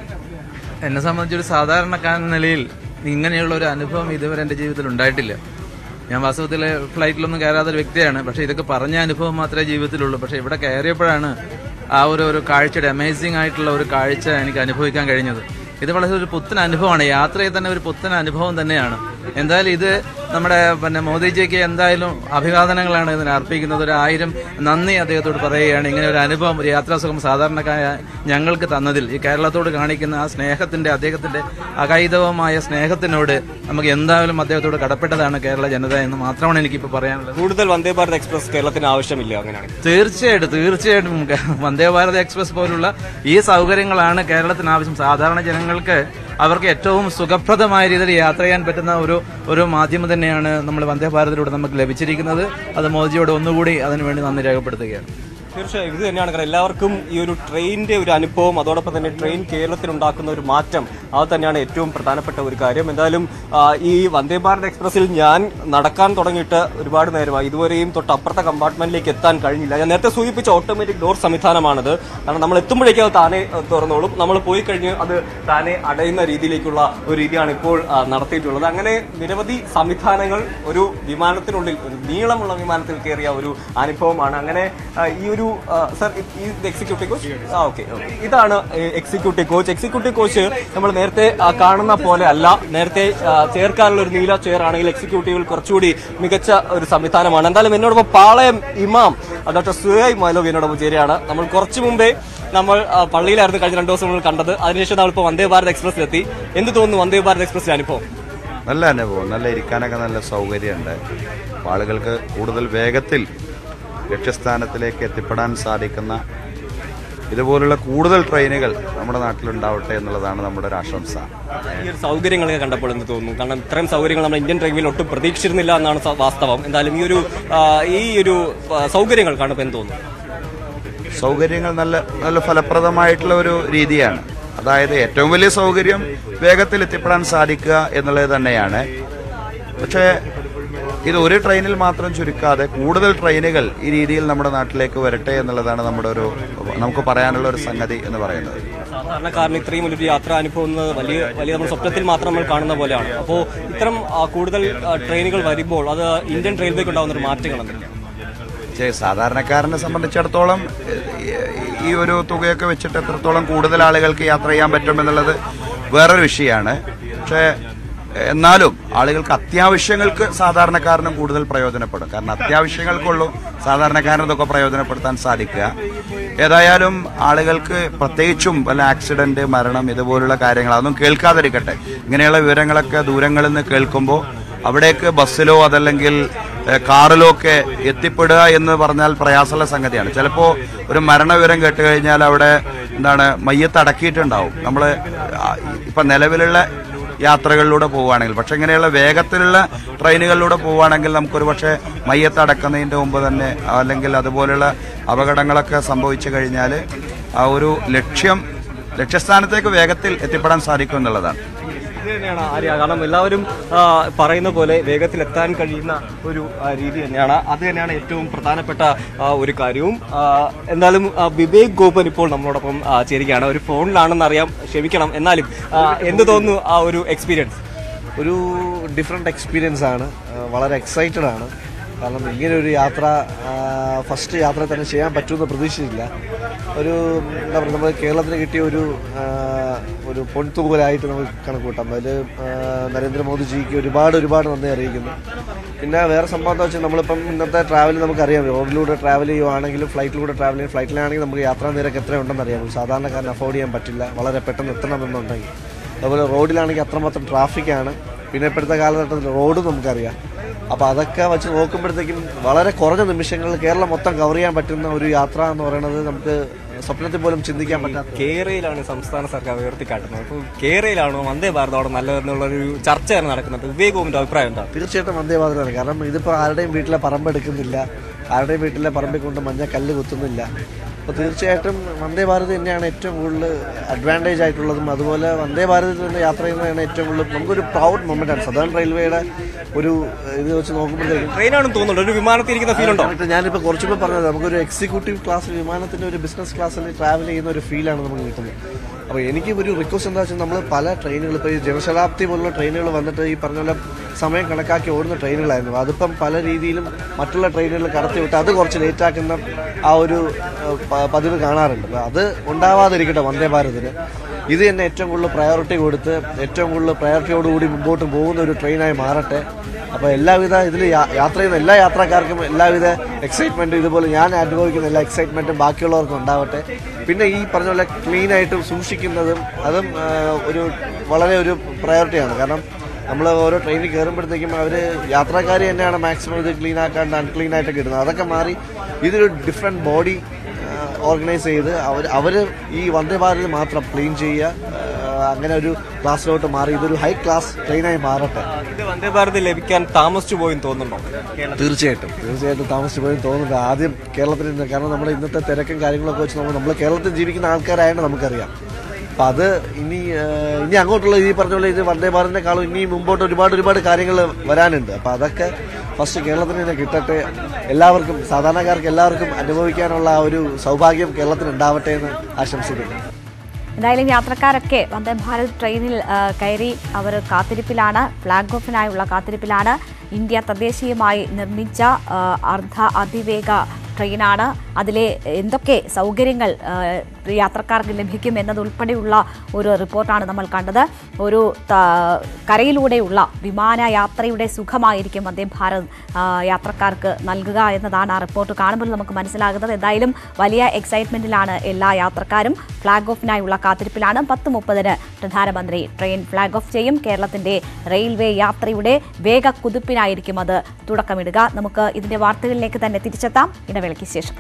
എന്നെ സംബന്ധിച്ചൊരു സാധാരണക്കാരൻ എന്ന നിലയിൽ ഇങ്ങനെയുള്ള ഒരു അനുഭവം ഇതുവരെ എൻ്റെ ജീവിതത്തിൽ ഉണ്ടായിട്ടില്ല ഞാൻ വാസ്തവത്തിൽ ഫ്ലൈറ്റിലൊന്നും കയറാത്ത ഒരു വ്യക്തിയാണ് പക്ഷേ ഇതൊക്കെ പറഞ്ഞ അനുഭവം മാത്രമേ ജീവിതത്തിലുള്ളൂ പക്ഷേ ഇവിടെ കയറിയപ്പോഴാണ് ആ ഒരു ഒരു കാഴ്ചയുടെ അമേസിംഗ് ആയിട്ടുള്ള ഒരു കാഴ്ച എനിക്ക് അനുഭവിക്കാൻ കഴിഞ്ഞത് ഇത് വളരെ ഒരു പുത്തൻ അനുഭവമാണ് യാത്രയിൽ തന്നെ ഒരു പുത്തൻ അനുഭവം തന്നെയാണ് എന്തായാലും ഇത് നമ്മുടെ പിന്നെ മോദിജിക്ക് എന്തായാലും അഭിവാദനങ്ങളാണ് ഇതിന് അർപ്പിക്കുന്നത് ഒരു ആയിരം നന്ദി അദ്ദേഹത്തോട് പറയുകയാണ് ഇങ്ങനെ ഒരു അനുഭവം ഒരു യാത്രാസുഖം സാധാരണക്കായ ഞങ്ങൾക്ക് തന്നതിൽ ഈ കേരളത്തോട് കാണിക്കുന്ന ആ സ്നേഹത്തിന്റെ അദ്ദേഹത്തിന്റെ അകൈതവമായ സ്നേഹത്തിനോട് നമുക്ക് എന്തായാലും അദ്ദേഹത്തോട് കടപ്പെട്ടതാണ് കേരള ജനത എന്ന് മാത്രമാണ് എനിക്കിപ്പോൾ പറയാനുള്ളത് കൂടുതൽ വന്ദേ ഭാരത് എക്സ്പ്രസ് കേരളത്തിന് ആവശ്യമില്ല അങ്ങനെയാണെങ്കിൽ തീർച്ചയായിട്ടും തീർച്ചയായിട്ടും വന്ദേ ഭാരത് എക്സ്പ്രസ് പോലുള്ള ഈ സൗകര്യങ്ങളാണ് കേരളത്തിന് ആവശ്യം സാധാരണ ജനങ്ങൾക്ക് അവർക്ക് ഏറ്റവും സുഖപ്രദമായ രീതിയിൽ യാത്ര ചെയ്യാൻ പറ്റുന്ന ഒരു ഒരു മാധ്യമം തന്നെയാണ് നമ്മൾ വന്ദേ ഭാരതിലൂടെ നമുക്ക് ലഭിച്ചിരിക്കുന്നത് അത് മോദിജിയോട് ഒന്നുകൂടി അതിനുവേണ്ടി നന്ദി രേഖപ്പെടുത്തുകയാണ് തീർച്ചയായും ഇത് തന്നെയാണ് കാരണം എല്ലാവർക്കും ഈ ഒരു ട്രെയിനിന്റെ ഒരു അനുഭവം അതോടൊപ്പം തന്നെ ട്രെയിൻ കേരളത്തിൽ ഉണ്ടാക്കുന്ന ഒരു മാറ്റം അത് തന്നെയാണ് ഏറ്റവും പ്രധാനപ്പെട്ട ഒരു കാര്യം എന്തായാലും ആ, ഈ വന്ദേ ഭാരത് എക്സ്പ്രസിൽ ഞാൻ നടക്കാൻ തുടങ്ങിയിട്ട് ഒരുപാട് നേരമായി ഇതുവരെയും തൊട്ട് അപ്പുറത്തെ കമ്പാർട്ട്മെന്റിലേക്ക് എത്താൻ കഴിഞ്ഞില്ല ഞാൻ നേരത്തെ സൂചിപ്പിച്ച ഓട്ടോമാറ്റിക് ഡോർ സംവിധാനമാണത് കാരണം നമ്മൾ എത്തുമ്പോഴേക്കും അത് താനെ ആ, തുറന്നോളും നമ്മൾ പോയി കഴിഞ്ഞ് അത് താനെ അടയുന്ന രീതിയിലേക്കുള്ള ഒരു രീതിയാണ് ഇപ്പോൾ ആ, നടത്തിയിട്ടുള്ളത് അങ്ങനെ നിരവധി സംവിധാനങ്ങൾ ഒരു വിമാനത്തിനുള്ളിൽ ഒരു നീളമുള്ള വിമാനത്തിൽ കയറിയ ഒരു അനുഭവമാണ് അങ്ങനെ ആ, ഈ ഒരു സർ ഇത് എക്സിക്യൂട്ടീവ് കോച്ച് ആ ഓക്കെ ഇതാണ് എക്സിക്യൂട്ടീവ് കോച്ച് എക്സിക്യൂട്ടീവ് കോച്ച് നമ്മൾ നേരത്തെ ആ, കാണുന്ന പോലെ അല്ല നേരത്തെ ആ, ചേർക്കാനുള്ള ഒരു നീല ചെയർ ആണെങ്കിൽ എക്സിക്യൂട്ടീവിൽ കുറച്ചുകൂടി മികച്ച ഒരു സംവിധാനമാണ് എന്തായാലും എന്നോടൊപ്പം പാളയം ഇമാം ഡോക്ടർ സുഹൈ മൈലോഗ് എന്നോടൊപ്പം ചേരുകയാണ് നമ്മൾ കുറച്ചു മുമ്പേ നമ്മൾ ആ, പള്ളിയിലായിരുന്നു കഴിഞ്ഞ രണ്ടു ദിവസം നമ്മൾ കണ്ടത് അതിനുശേഷം നമ്മളിപ്പോൾ വന്ദേ ഭാരത് എക്സ്പ്രസ്സിലെത്തി എന്ത് തോന്നുന്നു വന്ദേ ഭാരത് എക്സ്പ്രസ്സിലെ അനുഭവം നല്ല അനുഭവം നല്ല ഇരിക്കാനൊക്കെ നല്ല സൗകര്യമുണ്ട് അപ്പോൾ ആളുകൾക്ക് കൂടുതൽ വേഗത്തിൽ ലക്ഷ്യസ്ഥാനത്തിലേക്ക് എത്തിപ്പെടാൻ സാധിക്കുന്ന ഇതുപോലുള്ള കൂടുതൽ ട്രെയിനുകൾ നമ്മുടെ നാട്ടിലുണ്ടാവട്ടെ എന്നുള്ളതാണ് നമ്മുടെ ഒരു ആശംസ ഈ ഒരു സൗകര്യങ്ങളൊക്കെ കണ്ടപ്പോൾ എന്ത് തോന്നുന്നു കാരണം ഇത്രയും സൗകര്യങ്ങൾ നമ്മൾ ഇന്ത്യൻ റെയിൽവേയിൽ ഒട്ടും പ്രതീക്ഷിച്ചിരുന്നില്ല എന്നാണ് സ- വാസ്തവം എന്തായാലും ഈ ഒരു ആ, ഈ ഒരു ആ, സൗകര്യങ്ങൾ കാണുമ്പോൾ എന്ത് തോന്നുന്നു സൗകര്യങ്ങൾ നല്ല നല്ല ഫലപ്രദമായിട്ടുള്ള ഒരു രീതിയാണ് അതായത് ഏറ്റവും വലിയ സൗകര്യം വേഗത്തിൽ എത്തിപ്പെടാൻ സാധിക്കുക എന്നുള്ളത് തന്നെയാണ് പക്ഷേ ഇത് ഒരു ട്രെയിനിൽ മാത്രം ചുരുക്കാതെ കൂടുതൽ ട്രെയിനുകൾ ഈ രീതിയിൽ നമ്മുടെ നാട്ടിലേക്ക് വരട്ടെ എന്നുള്ളതാണ് നമ്മുടെ ഒരു നമുക്ക് പറയാനുള്ള ഒരു സംഗതി എന്ന് പറയുന്നത് സാധാരണക്കാരന് ഇത്രയും വലിയൊരു യാത്രാ അനുഭവം എന്നത് വലിയ വലിയ നമ്മൾ സ്വപ്നത്തിൽ മാത്രം നമ്മൾ കാണുന്ന പോലെയാണ് അപ്പോൾ ഇത്തരം ആ, കൂടുതൽ ആ, ട്രെയിനുകൾ വരുമ്പോൾ അത് ഇന്ത്യൻ റെയിൽവേക്ക് ഉണ്ടാകുന്ന ഒരു മാറ്റങ്ങൾ എന്തൊക്കെയാണ് പക്ഷേ സാധാരണക്കാരനെ സംബന്ധിച്ചിടത്തോളം ഏഹ്, ഈ ഒരു തുകയൊക്കെ വെച്ചിട്ട് എത്രത്തോളം കൂടുതൽ ആളുകൾക്ക് യാത്ര ചെയ്യാൻ പറ്റുമെന്നുള്ളത് വേറൊരു വിഷയമാണ് പക്ഷേ എന്നാലും ആളുകൾക്ക് അത്യാവശ്യങ്ങൾക്ക് സാധാരണക്കാരനും കൂടുതൽ പ്രയോജനപ്പെടും കാരണം അത്യാവശ്യങ്ങൾക്കുള്ളൂ സാധാരണക്കാരന് ഇതൊക്കെ പ്രയോജനപ്പെടുത്താൻ സാധിക്കുക ഏതായാലും ആളുകൾക്ക് പ്രത്യേകിച്ചും വല്ല ആക്സിഡന്റ് മരണം ഇതുപോലുള്ള കാര്യങ്ങൾ അതൊന്നും കേൾക്കാതിരിക്കട്ടെ ഇങ്ങനെയുള്ള വിവരങ്ങളൊക്കെ ദൂരങ്ങളിൽ നിന്ന് കേൾക്കുമ്പോൾ അവിടേക്ക് ബസ്സിലോ അതല്ലെങ്കിൽ ഏഹ്, കാറിലോ ഒക്കെ എത്തിപ്പെടുക എന്ന് പറഞ്ഞാൽ പ്രയാസമുള്ള സംഗതിയാണ് ചിലപ്പോൾ ഒരു മരണവിവരം കേട്ട് കഴിഞ്ഞാൽ അവിടെ എന്താണ് മയ്യത്ത് അടക്കിയിട്ടുണ്ടാവും നമ്മൾ ഇപ്പം നിലവിലുള്ള യാത്രകളിലൂടെ പോവുകയാണെങ്കിൽ പക്ഷെ ഇങ്ങനെയുള്ള വേഗത്തിലുള്ള ട്രെയിനുകളിലൂടെ പോവുകയാണെങ്കിൽ നമുക്കൊരു പക്ഷേ മയ്യത്ത് അടക്കുന്നതിൻ്റെ മുമ്പ് തന്നെ അല്ലെങ്കിൽ അതുപോലുള്ള അപകടങ്ങളൊക്കെ സംഭവിച്ചു കഴിഞ്ഞാൽ ആ ഒരു ലക്ഷ്യം ലക്ഷ്യസ്ഥാനത്തേക്ക് വേഗത്തിൽ എത്തിപ്പെടാൻ സാധിക്കും എന്നുള്ളതാണ് ഇത് തന്നെയാണ് ആര്യ കാരണം എല്ലാവരും ആ, പറയുന്ന പോലെ വേഗത്തിൽ എത്താൻ കഴിയുന്ന ഒരു ആ, രീതി തന്നെയാണ് അത് തന്നെയാണ് ഏറ്റവും പ്രധാനപ്പെട്ട ആ, ഒരു കാര്യവും ആ, എന്തായാലും ആ, വിവേക് ഗോപൻ ഇപ്പോൾ നമ്മളോടൊപ്പം ആ, ചേരുകയാണ് ഒരു ഫോണിലാണെന്ന് അറിയാം ക്ഷമിക്കണം എന്നാലും ആ, എന്ത് തോന്നുന്നു ആ ഒരു എക്സ്പീരിയൻസ് ഒരു ഡിഫറെൻ്റ് എക്സ്പീരിയൻസ് ആണ് ആ, വളരെ എക്സൈറ്റഡ് ആണ് കാരണം ഇങ്ങനെ ഒരു യാത്ര ഫസ്റ്റ് യാത്ര തന്നെ ചെയ്യാൻ പറ്റുമെന്ന് പ്രതീക്ഷിച്ചില്ല ഒരു എന്താ പറയുക നമ്മൾ കേരളത്തിന് കിട്ടിയ ഒരു ആ, ഒരു പൊൻതൂവലായിട്ട് നമുക്ക് കണക്കൂട്ടാം അതിൽ നരേന്ദ്രമോദിജിക്ക് ഒരുപാട് ഒരുപാട് നന്ദി അറിയിക്കുന്നു പിന്നെ വേറെ സംഭവം എന്താ വെച്ചാൽ നമ്മളിപ്പം ഇന്നത്തെ ട്രാവൽ നമുക്കറിയാം റോഡിലൂടെ ട്രാവൽ ചെയ്യുവാണെങ്കിലും ഫ്ലൈറ്റിലൂടെ ട്രാവൽ ചെയ്യും ഫ്ലൈറ്റിലാണെങ്കിൽ നമുക്ക് യാത്രാ നിരക്ക് എത്ര ഉണ്ടെന്ന് അറിയാം സാധാരണക്കാരന് അഫോർഡ് ചെയ്യാൻ പറ്റില്ല വളരെ പെട്ടെന്ന് എത്തണമെന്നുണ്ടെങ്കിൽ അതുപോലെ റോഡിലാണെങ്കിൽ അത്രമാത്രം ട്രാഫിക്കാണ് പിന്നെ ഇപ്പോഴത്തെ കാലഘട്ടത്തിൽ റോഡും നമുക്കറിയാം അപ്പോൾ അതൊക്കെ വെച്ച് നോക്കുമ്പോഴത്തേക്കും വളരെ കുറഞ്ഞ നിമിഷങ്ങളിൽ കേരളം മൊത്തം കവർ ചെയ്യാൻ പറ്റുന്ന ഒരു യാത്ര എന്ന് പറയുന്നത് നമുക്ക് സ്വപ്നത്തിൽ പോലും ചിന്തിക്കാൻ പറ്റാത്ത കേരളയിലാണ് സംസ്ഥാന സർക്കാർ ഉയർത്തിക്കാട്ടുന്നത് അപ്പോൾ കേരളയിലാണോ വന്ദേ ഭാരതോടെ നല്ലതെന്നുള്ളൊരു ചർച്ചയാണ് നടക്കുന്നത് വിവേക് ഗോപിന്റെ അഭിപ്രായം എന്താ തീർച്ചയായിട്ടും വന്ദേ ഭാരതമാണ് കാരണം ഇതിപ്പോൾ ആരുടെയും വീട്ടിലെ പറമ്പ് എടുക്കുന്നില്ല ആരുടെയും വീട്ടിലെ പറമ്പിൽ കൊണ്ട് മഞ്ഞ കല്ല് കുത്തുന്നില്ല അപ്പോൾ തീർച്ചയായിട്ടും വന്ദേ ഭാരത് തന്നെയാണ് ഏറ്റവും കൂടുതൽ അഡ്വാൻറ്റേജ് ആയിട്ടുള്ളതും അതുപോലെ വന്ദേ ഭാരതിൽ തന്നെ യാത്ര ചെയ്യുന്നതാണ് ഏറ്റവും കൂടുതൽ നമുക്കൊരു പ്രൗഡ് മൊമെൻ്റ് ആണ് സദേൺ റെയിൽവേയുടെ ഒരു ഇത് വെച്ച് നോക്കുമ്പോഴത്തേക്കും ട്രെയിനാണെന്ന് തോന്നുന്നുണ്ട് ഒരു വിമാനത്തിൽ ഇരിക്കുന്ന ഫീൽ ഉണ്ടോ correct. ഞാനിപ്പോൾ കുറച്ചുകൂടെ പറഞ്ഞത് നമുക്കൊരു എക്സിക്യൂട്ടീവ് ക്ലാസ് വിമാനത്തിൻ്റെ ഒരു ബിസിനസ് ക്ലാസ്സിൽ ട്രാവൽ ചെയ്യുന്ന ഒരു ഫീലാണ് നമുക്ക് കിട്ടുന്നത് അപ്പോൾ എനിക്ക് ഒരു റിക്വസ്റ്റ് എന്താ വെച്ചാൽ നമ്മൾ പല ട്രെയിനുകൾ ഇപ്പോൾ ഈ ജനശതാബ്ദി പോലുള്ള ട്രെയിനുകൾ വന്നിട്ട് ഈ പറഞ്ഞ പോലെ സമയം കണക്കാക്കി ഓടുന്ന ട്രെയിനുകളായിരുന്നു അതിപ്പം പല രീതിയിലും മറ്റുള്ള ട്രെയിനുകൾ കടത്തിവിട്ട് അത് കുറച്ച് ലേറ്റ് ആക്കുന്ന ആ ഒരു ഏഹ്, പ- പതിവ് കാണാറുണ്ട് അപ്പോൾ അത് ഉണ്ടാവാതിരിക്കട്ടെ വന്ദേ ഭാരതിന് ഇത് തന്നെ ഏറ്റവും കൂടുതൽ പ്രയോറിറ്റി കൊടുത്ത് ഏറ്റവും കൂടുതൽ പ്രയോറിറ്റിയോടുകൂടി മുമ്പോട്ട് പോകുന്ന ഒരു ട്രെയിനായി മാറട്ടെ അപ്പോൾ എല്ലാവിധ ഇതിൽ യാത്ര ചെയ്യുന്ന എല്ലാ യാത്രക്കാർക്കും എല്ലാവിധ എക്സൈറ്റ്മെൻറ്റും ഇതുപോലെ ഞാൻ അനുഭവിക്കുന്ന എല്ലാ എക്സൈറ്റ്മെൻറ്റും ബാക്കിയുള്ളവർക്കും ഉണ്ടാവട്ടെ പിന്നെ ഈ പറഞ്ഞ പോലെ ക്ലീൻ ആയിട്ട് സൂക്ഷിക്കുന്നതും അതും ആ, ഒരു വളരെ ഒരു പ്രയോറിറ്റിയാണ് കാരണം നമ്മൾ ഓരോ ട്രെയിനിൽ കയറുമ്പോഴത്തേക്കും അവർ യാത്രക്കാർ തന്നെയാണ് മാക്സിമം ഇത് ക്ലീൻ ആക്കാണ്ട് അൺക്ലീൻ ആയിട്ടൊക്കെ ഇടുന്നത് അതൊക്കെ മാറി ഇതൊരു ഡിഫറെൻറ്റ് ബോഡി ഓർഗനൈസ് ചെയ്ത് അവർ അവർ ഈ വന്ദേ ഭാരത് മാത്രം ക്ലീൻ ചെയ്യുക ആ, അങ്ങനെ ഒരു ക്ലാസ്സിലോട്ട് മാറി ഇതൊരു ഹൈ ക്ലാസ് ട്രെയിനായി മാറട്ടെ ഇത് വന്ദേ ഭാരത് ലഭിക്കാൻ താമസിച്ചു പോയെന്ന് തോന്നുന്നുണ്ടോ തീർച്ചയായിട്ടും തീർച്ചയായിട്ടും താമസിച്ചു പോയി തോന്നുന്നത് ആദ്യം കേരളത്തിൽ നിന്ന് കാരണം നമ്മുടെ ഇന്നത്തെ തിരക്കും കാര്യങ്ങളൊക്കെ വെച്ച് നോക്കുമ്പോൾ നമ്മൾ കേരളത്തിൽ ജീവിക്കുന്ന ആൾക്കാരായതുകൊണ്ട് നമുക്കറിയാം അപ്പം അത് ഇനി ആ, ഇനി അങ്ങോട്ടുള്ള ഈ പറഞ്ഞ പോലെ ഇത് വന്ദേ ഭാരതിനെക്കാളും ഇനി മുമ്പോട്ട് ഒരുപാട് ഒരുപാട് കാര്യങ്ങൾ വരാനുണ്ട് അപ്പം അതൊക്കെ ഫസ്റ്റ് കേരളത്തിന് തന്നെ കിട്ടട്ടെ എല്ലാവർക്കും സാധാരണക്കാർക്ക് എല്ലാവർക്കും അനുഭവിക്കാനുള്ള ആ ഒരു സൗഭാഗ്യം കേരളത്തിന് ഉണ്ടാവട്ടെ എന്ന് ആശംസിക്കുന്നു എന്തായാലും യാത്രക്കാരൊക്കെ വന്ദേ ഭാരത് ട്രെയിനിൽ ആ, കയറി അവർ കാത്തിരിപ്പിലാണ് ഫ്ലാഗ് ഓഫിനായുള്ള കാത്തിരിപ്പിലാണ് ഇന്ത്യ തദ്ദേശീയമായി നിർമ്മിച്ച ആ, അർദ്ധ അതിവേഗ ട്രെയിനാണ് അതിലെ എന്തൊക്കെ സൗകര്യങ്ങൾ ആ, യാത്രക്കാർക്ക് ലഭിക്കും എന്നതുൾപ്പെടെയുള്ള ഒരു റിപ്പോർട്ടാണ് നമ്മൾ കണ്ടത് ഒരു ത- കരയിലൂടെയുള്ള വിമാനയാത്രയുടെ സുഖമായിരിക്കും വന്ദേ ഭാരത് ആ, യാത്രക്കാർക്ക് നൽകുക എന്നതാണ് ആ റിപ്പോർട്ട് കാണുമ്പോൾ നമുക്ക് മനസ്സിലാകുന്നത് എന്തായാലും വലിയ എക്സൈറ്റ്മെന്റിലാണ് എല്ലാ യാത്രക്കാരും ഫ്ളാഗ് ഓഫിനായുള്ള കാത്തിരിപ്പിലാണ് പത്ത് മുപ്പതിന് പ്രധാനമന്ത്രി ട്രെയിൻ ഫ്ളാഗ് ഓഫ് ചെയ്യും കേരളത്തിന്റെ റെയിൽവേ യാത്രയുടെ വേഗ കുതിപ്പിനായിരിക്കും അത് തുടക്കമിടുക നമുക്ക് ഇതിന്റെ വാർത്തകളിലേക്ക് തന്നെ തിരിച്ചെത്താം ഇടവേളയ്ക്ക് ശേഷം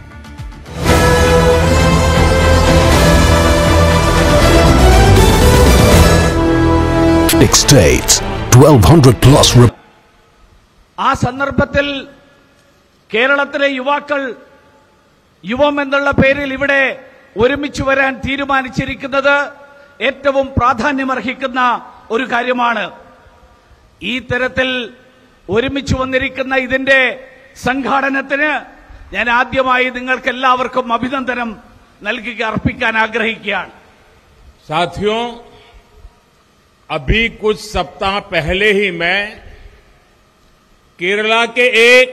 Six states, 1200 plus rep- ആ സന്ദർഭത്തിൽ കേരളത്തിലെ യുവാക്കൾ യുവം എന്നുള്ള പേരിൽ ഇവിടെ ഒരുമിച്ച് വരാൻ തീരുമാനിച്ചിരിക്കുന്നത് ഏറ്റവും പ്രാധാന്യമർഹിക്കുന്ന ഒരു കാര്യമാണ് ഈ തരത്തിൽ ഒരുമിച്ച് വന്നിരിക്കുന്ന ഇതിന്റെ സംഘാടനത്തിന് ഞാൻ ആദ്യമായി നിങ്ങൾക്ക് എല്ലാവർക്കും അഭിനന്ദനം നൽകുക അർപ്പിക്കാൻ ആഗ്രഹിക്കുകയാണ് साथियों अभी कुछ सप्ताह पहले ही मैं केरला के एक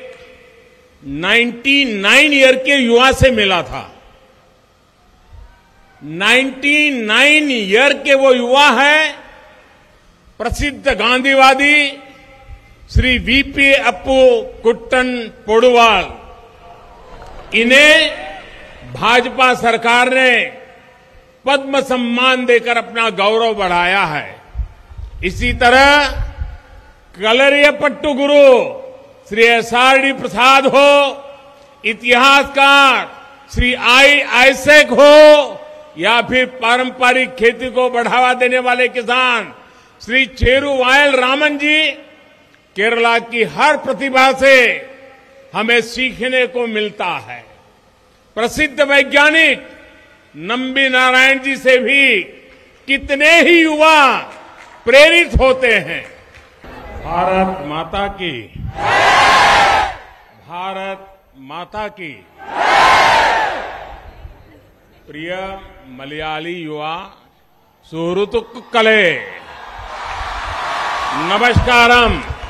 99 ईयर के युवा से मिला था 99 ईयर के वो युवा है प्रसिद्ध गांधीवादी श्री वीपी अप्पू कुट्टन पोडुवाल इन्हें भाजपा सरकार ने पद्म सम्मान देकर अपना गौरव बढ़ाया है इसी तरह Kalaripayattu Guru Shri S R D Prasad हो इतिहासकार श्री आई आईसेक हो या फिर पारंपरिक खेती को बढ़ावा देने वाले किसान श्री चेरू वायल रामन जी केरला की हर प्रतिभा से हमें सीखने को मिलता है प्रसिद्ध वैज्ञानिक नंबी नारायण जी से भी कितने ही युवा प्रेरित होते हैं भारत माता की भारत माता की प्रिय मलयाली युवा सुहृतुक्कले नमस्कारम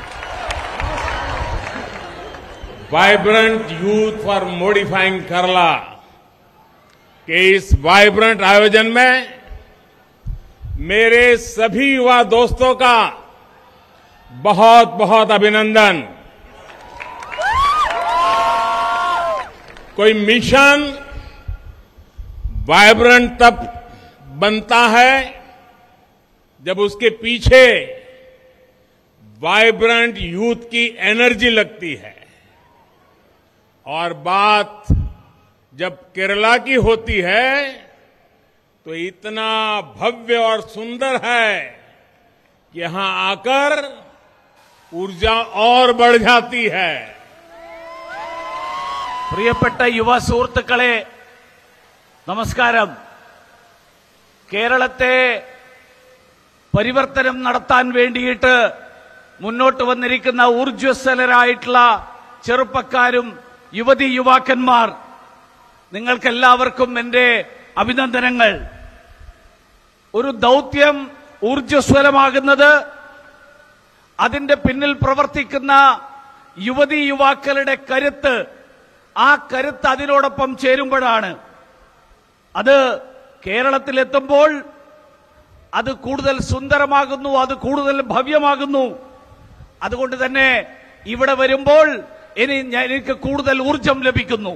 vibrant youth for modifying Kerala के इस वाइब्रेंट आयोजन में मेरे सभी युवा दोस्तों का बहुत बहुत अभिनंदन कोई मिशन वाइब्रेंट तब बनता है जब उसके पीछे वाइब्रेंट यूथ की एनर्जी लगती है और बात जब केरला की होती है तो इतना भव्य और सुंदर है कि यहां आकर ऊर्जा और बढ़ जाती है പ്രിയപ്പെട്ട യുവ സുഹൃത്തുക്കളെ നമസ്കാരം കേരളത്തെ പരിവർത്തനം നടത്താൻ വേണ്ടിയിട്ട് മുന്നോട്ട് വന്നിരിക്കുന്ന ഊർജ്വസ്വലരായിട്ടുള്ള ചെറുപ്പക്കാരും യുവതി യുവാക്കന്മാർ നിങ്ങൾക്കെല്ലാവർക്കും എന്റെ അഭിനന്ദനങ്ങൾ ഒരു ദൗത്യം ഊർജ്ജസ്വലമാകുന്നത് അതിന്റെ പിന്നിൽ പ്രവർത്തിക്കുന്ന യുവതി യുവാക്കളുടെ കരുത്ത് ആ കരുത്ത് അതിനോടൊപ്പം ചേരുമ്പോഴാണ് അത് കേരളത്തിലെത്തുമ്പോൾ അത് കൂടുതൽ സുന്ദരമാകുന്നു അത് കൂടുതൽ ഭവ്യമാകുന്നു അതുകൊണ്ട് തന്നെ ഇവിടെ വരുമ്പോൾ ഇനി ഞാൻ- എനിക്ക് കൂടുതൽ ഊർജം ലഭിക്കുന്നു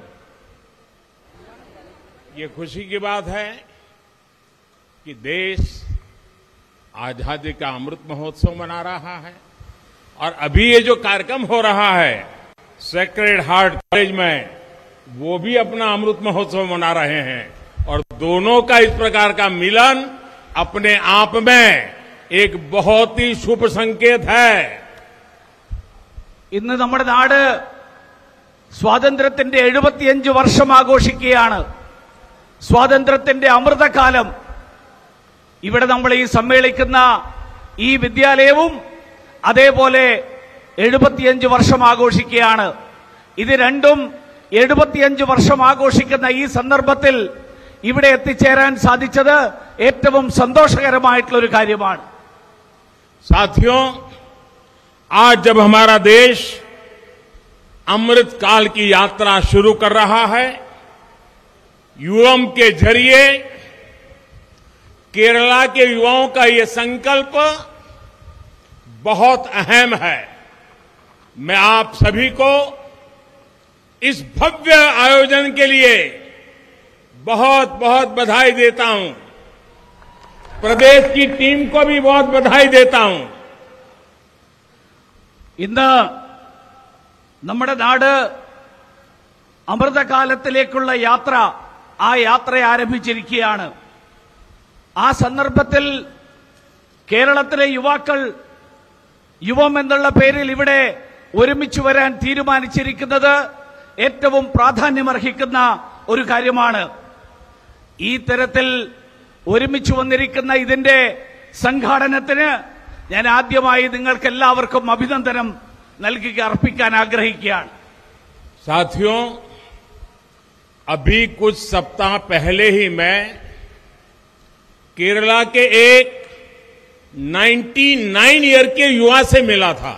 ये खुशी की बात है कि देश आजादी का अमृत महोत्सव मना रहा है और अभी ये जो कार्यक्रम हो रहा है सेक्रेड हार्ट कॉलेज में वो भी अपना अमृत महोत्सव मना रहे हैं और दोनों का इस प्रकार का मिलन अपने आप में एक बहुत ही शुभ संकेत है ഇന്ന് നമ്മുടെ നാട് സ്വാതന്ത്ര്യത്തിന്റെ എഴുപത്തിയഞ്ച് വർഷം ആഘോഷിക്കുകയാണ് സ്വാതന്ത്ര്യത്തിന്റെ അമൃതകാലം ഇവിടെ നമ്മൾ ഈ സമ്മേളിക്കുന്ന ഈ വിദ്യാലയവും അതേപോലെ എഴുപത്തിയഞ്ച് വർഷം ആഘോഷിക്കുകയാണ് ഇത് രണ്ടും എഴുപത്തിയഞ്ച് വർഷം ആഘോഷിക്കുന്ന ഈ സന്ദർഭത്തിൽ ഇവിടെ എത്തിച്ചേരാൻ സാധിച്ചത് ഏറ്റവും സന്തോഷകരമായിട്ടുള്ള ഒരു കാര്യമാണ് साथियों आज जब हमारा देश अमृत काल की यात्रा शुरू कर रहा है युवम के जरिए केरला के युवाओं का ये संकल्प बहुत अहम है मैं आप सभी को इस भव्य आयोजन के लिए बहुत बहुत बधाई देता हूं प्रदेश की टीम को भी बहुत बधाई देता हूं ഇന്ന് നമ്മുടെ നാട് അമൃതകാലത്തിലേക്കുള്ള യാത്ര ആ യാത്ര ആരംഭിച്ചിരിക്കുകയാണ് ആ സന്ദർഭത്തിൽ കേരളത്തിലെ യുവാക്കൾ യുവം എന്നുള്ള പേരിൽ ഇവിടെ ഒരുമിച്ച് വരാൻ തീരുമാനിച്ചിരിക്കുന്നത് ഏറ്റവും പ്രാധാന്യമർഹിക്കുന്ന ഒരു കാര്യമാണ് ഈ തരത്തിൽ ഒരുമിച്ച് വന്നിരിക്കുന്ന ഇതിന്റെ സംഘാടനത്തിന് ഞാൻ ആദ്യമായി നിങ്ങൾക്ക് എല്ലാവർക്കും അഭിനന്ദനം നൽകി അർപ്പിക്കാൻ ആഗ്രഹിക്കുകയാണ് साथियों अभी कुछ सप्ताह पहले ही मैं केरला के एक 99 ईयर के युवा से मिला था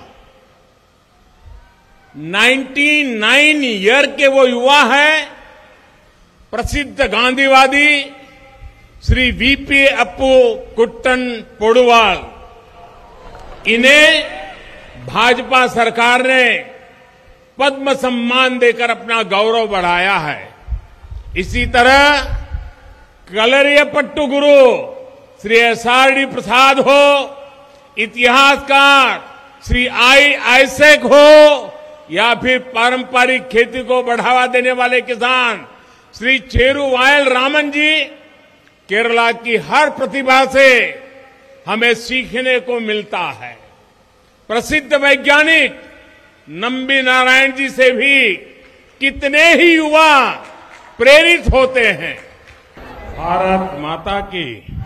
99 ईयर के वो युवा है प्रसिद्ध गांधीवादी श्री वीपी अप्पू कुट्टन पोडुवाल इन्हें भाजपा सरकार ने पद्म सम्मान देकर अपना गौरव बढ़ाया है इसी तरह Kalaripayattu Guru Shri S R D Prasad हो इतिहासकार श्री आई आइसेक हो या फिर पारंपरिक खेती को बढ़ावा देने वाले किसान श्री चेरू वायल रामन जी केरला की हर प्रतिभा से हमें सीखने को मिलता है प्रसिद्ध वैज्ञानिक नंबी नारायण जी से भी कितने ही युवा प्रेरित होते हैं भारत माता की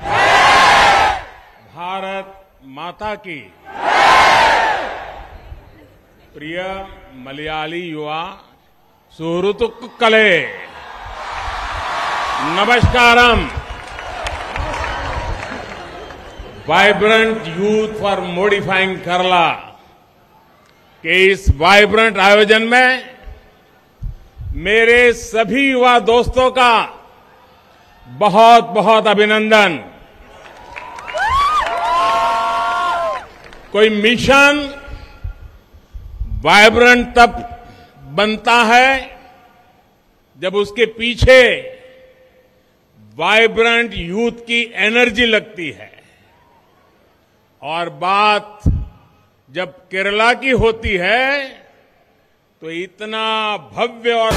भारत माता की प्रिय मलयाली युवा सुहृतुक्कले नमस्कारम vibrant youth for modifying Kerala के इस वाइब्रेंट आयोजन में मेरे सभी युवा दोस्तों का बहुत बहुत अभिनंदन कोई मिशन वाइब्रेंट तब बनता है जब उसके पीछे वाइब्रेंट यूथ की एनर्जी लगती है और बात जब केरला की होती है तो इतना भव्य और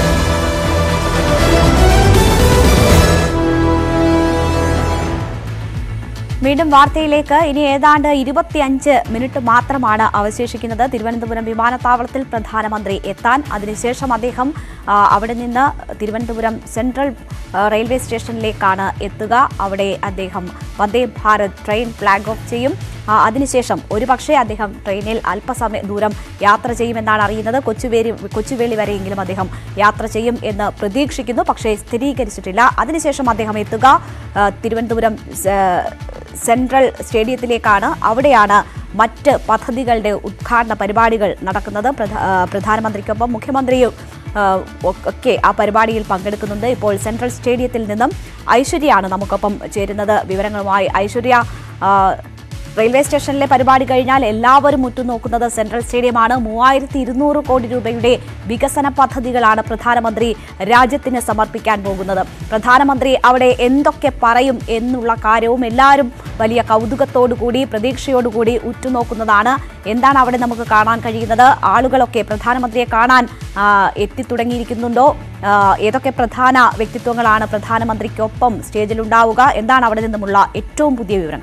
വീണ്ടും വാർത്തയിലേക്ക് ഇനി ഏതാണ്ട് ഇരുപത്തിയഞ്ച് മിനിറ്റ് മാത്രമാണ് അവശേഷിക്കുന്നത് തിരുവനന്തപുരം വിമാനത്താവളത്തിൽ പ്രധാനമന്ത്രി എത്താൻ അതിനുശേഷം അദ്ദേഹം ആ, അവിടെ നിന്ന് തിരുവനന്തപുരം സെൻട്രൽ ആ, റെയിൽവേ സ്റ്റേഷനിലേക്കാണ് എത്തുക അവിടെ അദ്ദേഹം Vande Bharat train flag off ചെയ്യും ആ, അതിനുശേഷം ഒരുപക്ഷെ അദ്ദേഹം ട്രെയിനിൽ അല്പസമയ ദൂരം യാത്ര ചെയ്യുമെന്നാണ് അറിയുന്നത് കൊച്ചുവേലി കൊച്ചുവേളി വരെയെങ്കിലും അദ്ദേഹം യാത്ര ചെയ്യും എന്ന് പ്രതീക്ഷിക്കുന്നു പക്ഷേ സ്ഥിരീകരിച്ചിട്ടില്ല അതിനുശേഷം അദ്ദേഹം എത്തുക ആ, തിരുവനന്തപുരം സ- സെൻട്രൽ സ്റ്റേഡിയത്തിലേക്കാണ് അവിടെയാണ് മറ്റ് പദ്ധതികളുടെ ഉദ്ഘാടന പരിപാടികൾ നടക്കുന്നത് പ്രധ- ആ, പ്രധാനമന്ത്രിക്കൊപ്പം മുഖ്യമന്ത്രിയും ആ, ഒക്കെ ആ പരിപാടിയിൽ പങ്കെടുക്കുന്നുണ്ട് ഇപ്പോൾ സെൻട്രൽ സ്റ്റേഡിയത്തിൽ നിന്നും ഐശ്വര്യയാണ് നമുക്കൊപ്പം ചേരുന്നത് വിവരങ്ങളുമായി ഐശ്വര്യ ആ, റെയിൽവേ സ്റ്റേഷനിലെ പരിപാടി കഴിഞ്ഞാൽ എല്ലാവരും ഉറ്റുനോക്കുന്നത് സെൻട്രൽ സ്റ്റേഡിയമാണ് മൂവായിരത്തി ഇരുന്നൂറ് കോടി രൂപയുടെ വികസന പദ്ധതികളാണ് പ്രധാനമന്ത്രി രാജ്യത്തിന് സമർപ്പിക്കാൻ പോകുന്നത് പ്രധാനമന്ത്രി അവിടെ എന്തൊക്കെ പറയും എന്നുള്ള കാര്യവും എല്ലാവരും വലിയ കൗതുകത്തോടുകൂടി പ്രതീക്ഷയോടുകൂടി ഉറ്റുനോക്കുന്നതാണ് എന്താണ് അവിടെ നമുക്ക് കാണാൻ കഴിയുന്നത് ആളുകളൊക്കെ പ്രധാനമന്ത്രിയെ കാണാൻ ആ, എത്തിത്തുടങ്ങിയിരിക്കുന്നുണ്ടോ ആ, ഏതൊക്കെ പ്രധാന വ്യക്തിത്വങ്ങളാണ് പ്രധാനമന്ത്രിക്കൊപ്പം സ്റ്റേജിലുണ്ടാവുക എന്താണ് അവിടെ നിന്നുമുള്ള ഏറ്റവും പുതിയ വിവരങ്ങൾ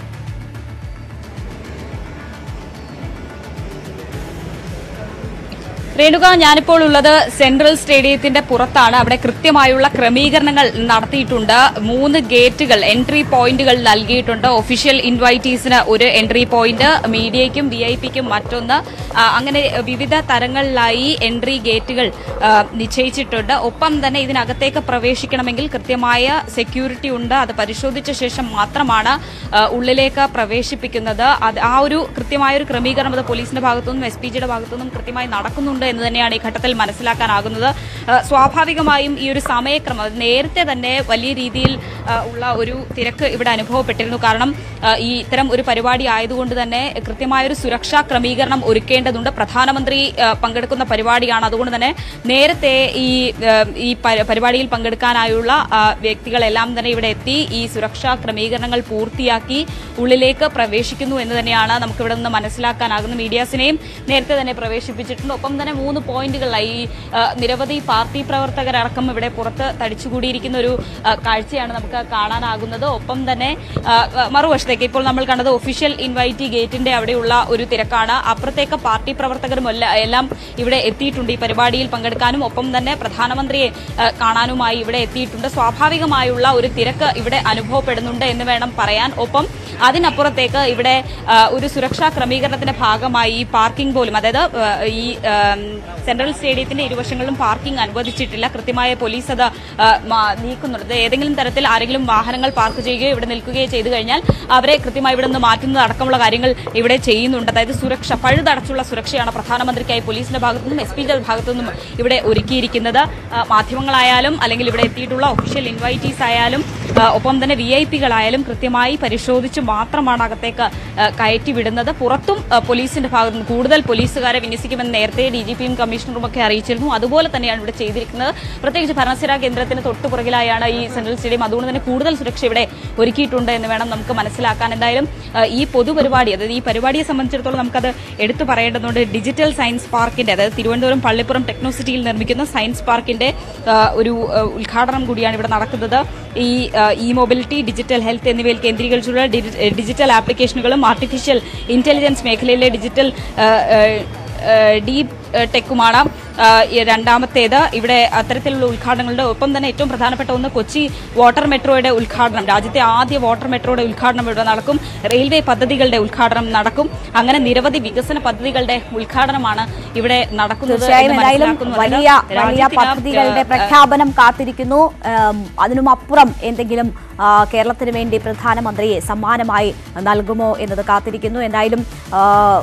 രേണുക ഞാനിപ്പോൾ ഉള്ളത് സെൻട്രൽ സ്റ്റേഡിയത്തിന്റെ പുറത്താണ് അവിടെ കൃത്യമായുള്ള ക്രമീകരണങ്ങൾ നടത്തിയിട്ടുണ്ട് മൂന്ന് ഗേറ്റുകൾ എൻട്രി പോയിന്റുകൾ നൽകിയിട്ടുണ്ട് ഒഫീഷ്യൽ ഇൻവൈറ്റീസിന് ഒരു എൻട്രി പോയിന്റ് മീഡിയയ്ക്കും വി ഐ പിക്കും മറ്റൊന്ന് ആ, അങ്ങനെ വിവിധ തരങ്ങളിലായി എൻട്രി ഗേറ്റുകൾ ആ, നിശ്ചയിച്ചിട്ടുണ്ട് ഒപ്പം തന്നെ ഇതിനകത്തേക്ക് പ്രവേശിക്കണമെങ്കിൽ കൃത്യമായ സെക്യൂരിറ്റി ഉണ്ട് അത് പരിശോധിച്ച ശേഷം മാത്രമാണ് ആ, ഉള്ളിലേക്ക് പ്രവേശിപ്പിക്കുന്നത് അത് ആ ഒരു കൃത്യമായ ഒരു ക്രമീകരണം അത് പോലീസിന്റെ ഭാഗത്തുനിന്നും എസ് പി ജിയുടെ ഭാഗത്തുനിന്നും കൃത്യമായി നടക്കുന്നുണ്ട് എന്ന് തന്നെയാണ് ഈ ഘട്ടത്തിൽ മനസ്സിലാക്കാനാകുന്നത് ആ, സ്വാഭാവികമായും ഈ ഒരു സമയക്രമം അത് നേരത്തെ തന്നെ വലിയ രീതിയിൽ ആ, ഉള്ള ഒരു തിരക്ക് ഇവിടെ അനുഭവപ്പെട്ടിരുന്നു കാരണം ആ, ഈ ഇത്തരം ഒരു പരിപാടി ആയതുകൊണ്ട് തന്നെ കൃത്യമായ ഒരു സുരക്ഷാ ക്രമീകരണം ഒരുക്കേണ്ടതുണ്ട് പ്രധാനമന്ത്രി ആ, പങ്കെടുക്കുന്ന പരിപാടിയാണ് അതുകൊണ്ട് തന്നെ നേരത്തെ ഈ ആ, ഈ പ- പരിപാടിയിൽ പങ്കെടുക്കാനായുള്ള ആ, വ്യക്തികളെല്ലാം തന്നെ ഇവിടെ എത്തി ഈ സുരക്ഷാ ക്രമീകരണങ്ങൾ പൂർത്തിയാക്കി ഉള്ളിലേക്ക് പ്രവേശിക്കുന്നു എന്ന് തന്നെയാണ് നമുക്ക് ഇവിടെ നിന്ന് മനസ്സിലാക്കാനാകുന്ന മീഡിയാസിനെയും നേരത്തെ തന്നെ പ്രവേശിപ്പിച്ചിട്ടുണ്ട് ഒപ്പം തന്നെ മൂന്ന് പോയിന്റുകളിലായി ഈ ആ, നിരവധി പാർട്ടി പ്രവർത്തകരടക്കം ഇവിടെ പുറത്ത് തടിച്ചുകൂടിയിരിക്കുന്ന ഒരു ആ, കാഴ്ചയാണ് നമുക്ക് കാണാനാകുന്നത് ഒപ്പം തന്നെ ആ, ആ, മറുവശത്തേക്ക് ഇപ്പോൾ നമ്മൾ കണ്ടത് ഒഫീഷ്യൽ ഇൻവൈറ്റി ഗേറ്റിന്റെ അവിടെയുള്ള ഒരു തിരക്കാണ് അപ്പുറത്തേക്ക് പാർട്ടി പ്രവർത്തകരും എല്ല- എല്ലാം ഇവിടെ എത്തിയിട്ടുണ്ട് ഈ പരിപാടിയിൽ പങ്കെടുക്കാനും ഒപ്പം തന്നെ പ്രധാനമന്ത്രിയെ ആ, കാണാനുമായി ഇവിടെ എത്തിയിട്ടുണ്ട് സ്വാഭാവികമായുള്ള ഒരു തിരക്ക് ഇവിടെ അനുഭവപ്പെടുന്നുണ്ട് എന്ന് വേണം പറയാൻ ഒപ്പം അതിനപ്പുറത്തേക്ക് ഇവിടെ ആ, ഒരു സുരക്ഷാ ക്രമീകരണത്തിന്റെ ഭാഗമായി ഈ പാർക്കിംഗ് പോലും അതായത് ആ, ഈ ആം, സെൻട്രൽ സ്റ്റേഡിയത്തിന്റെ ഇരുവശങ്ങളിലും പാർക്കിംഗ് അനുവദിച്ചിട്ടില്ല കൃത്യമായ പോലീസ് അത് ആ, മാ- നീക്കുന്നുണ്ട് അത് ഏതെങ്കിലും തരത്തിൽ ആരെങ്കിലും വാഹനങ്ങൾ പാർക്ക് ചെയ്യുകയോ ഇവിടെ നിൽക്കുകയോ ചെയ്തു കഴിഞ്ഞാൽ അവരെ കൃത്യമായി ഇവിടെ നിന്ന് മാറ്റുന്നത് അടക്കമുള്ള കാര്യങ്ങൾ ഇവിടെ ചെയ്യുന്നുണ്ട് അതായത് സുരക്ഷ പഴുതടച്ചുള്ള സുരക്ഷയാണ് പ്രധാനമന്ത്രിക്കായി പോലീസിന്റെ ഭാഗത്തുനിന്നും എസ് പിയുടെ ഭാഗത്തുനിന്നും ഇവിടെ ഒരുക്കിയിരിക്കുന്നത് ആ, മാധ്യമങ്ങളായാലും അല്ലെങ്കിൽ ഇവിടെ എത്തിയിട്ടുള്ള ഒഫീഷ്യൽ ഇൻവൈറ്റീസ് ആയാലും ആ, ഒപ്പം തന്നെ വി ഐ പികളായാലും കൃത്യമായി പരിശോധിച്ച് മാത്രമാണ് അകത്തേക്ക് ആ, കയറ്റി വിടുന്നത് പുറത്തും ആ, പോലീസിന്റെ ഭാഗത്ത് നിന്ന് കൂടുതൽ പോലീസുകാരെ വിന്യസിക്കുമെന്ന് നേരത്തെ ഡി ജി പിയും കമ്മീഷണറും ഒക്കെ അറിയിച്ചിരുന്നു അതുപോലെ തന്നെയാണ് ഇവിടെ ചെയ്തിരിക്കുന്നത് പ്രത്യേകിച്ച് ഭരണസിര കേന്ദ്രത്തിന് തൊട്ടു പുറകിലായാണ് ഈ സെൻട്രൽ സ്റ്റേഡിയം അതുകൊണ്ട് തന്നെ കൂടുതൽ സുരക്ഷ ഇവിടെ ഒരുക്കിയിട്ടുണ്ട് എന്ന് വേണം നമുക്ക് മനസ്സിലാക്കാൻ എന്തായാലും ആ, ഈ പൊതുപരിപാടി അതായത് ഈ പരിപാടിയെ സംബന്ധിച്ചിടത്തോളം നമുക്കത് എടുത്തു പറയേണ്ടതുണ്ട് ഡിജിറ്റൽ സയൻസ് പാർക്കിന്റെ അതായത് തിരുവനന്തപുരം പള്ളിപ്പുറം ടെക്നോസിറ്റിയിൽ നിർമ്മിക്കുന്ന സയൻസ് പാർക്കിന്റെ ആ, ഒരു ആ, ഉദ്ഘാടനം കൂടിയാണ് ഇവിടെ നടക്കുന്നത് ഈ ഇ മൊബിലിറ്റി ഡിജിറ്റൽ ഹെൽത്ത് എന്നിവയിൽ കേന്ദ്രീകരിച്ചുള്ള ഡി- ഡിജിറ്റൽ ആപ്ലിക്കേഷനുകളും ആർട്ടിഫിഷ്യൽ ഇന്റലിജൻസ് മേഖലയിലെ ഡിജിറ്റൽ ആ, ആ, ആ, ഡീപ് ആ, ടെക്കുമാണ് ആ, ഈ രണ്ടാമത്തേത് ഇവിടെ അത്തരത്തിലുള്ള ഉദ്ഘാടനങ്ങളുടെ ഒപ്പം തന്നെ ഏറ്റവും പ്രധാനപ്പെട്ട ഒന്ന് കൊച്ചി വാട്ടർ മെട്രോയുടെ ഉദ്ഘാടനം രാജ്യത്തെ ആദ്യ വാട്ടർ മെട്രോയുടെ ഉദ്ഘാടനം ഇവിടെ നടക്കും റെയിൽവേ പദ്ധതികളുടെ ഉദ്ഘാടനം നടക്കും അങ്ങനെ നിരവധി വികസന പദ്ധതികളുടെ ഉദ്ഘാടനമാണ് ഇവിടെ നടക്കുന്നത് തീർച്ചയായും എന്ന് എന്തായാലും മനസ്സിലാക്കുന്നു. വലിയ അതായത് വലിയ രാജ്യത്തിന്, പദ്ധതികളുടെ ആ, പ്രഖ്യാപനം കാത്തിരിക്കുന്നു ഏം, അതിനുമപ്പുറം എന്തെങ്കിലും ആ, കേരളത്തിന് വേണ്ടി പ്രധാനമന്ത്രി സമ്മാനമായി നൽകുമോ എന്നത് കാത്തിരിക്കുന്നു എന്തായാലും ആ,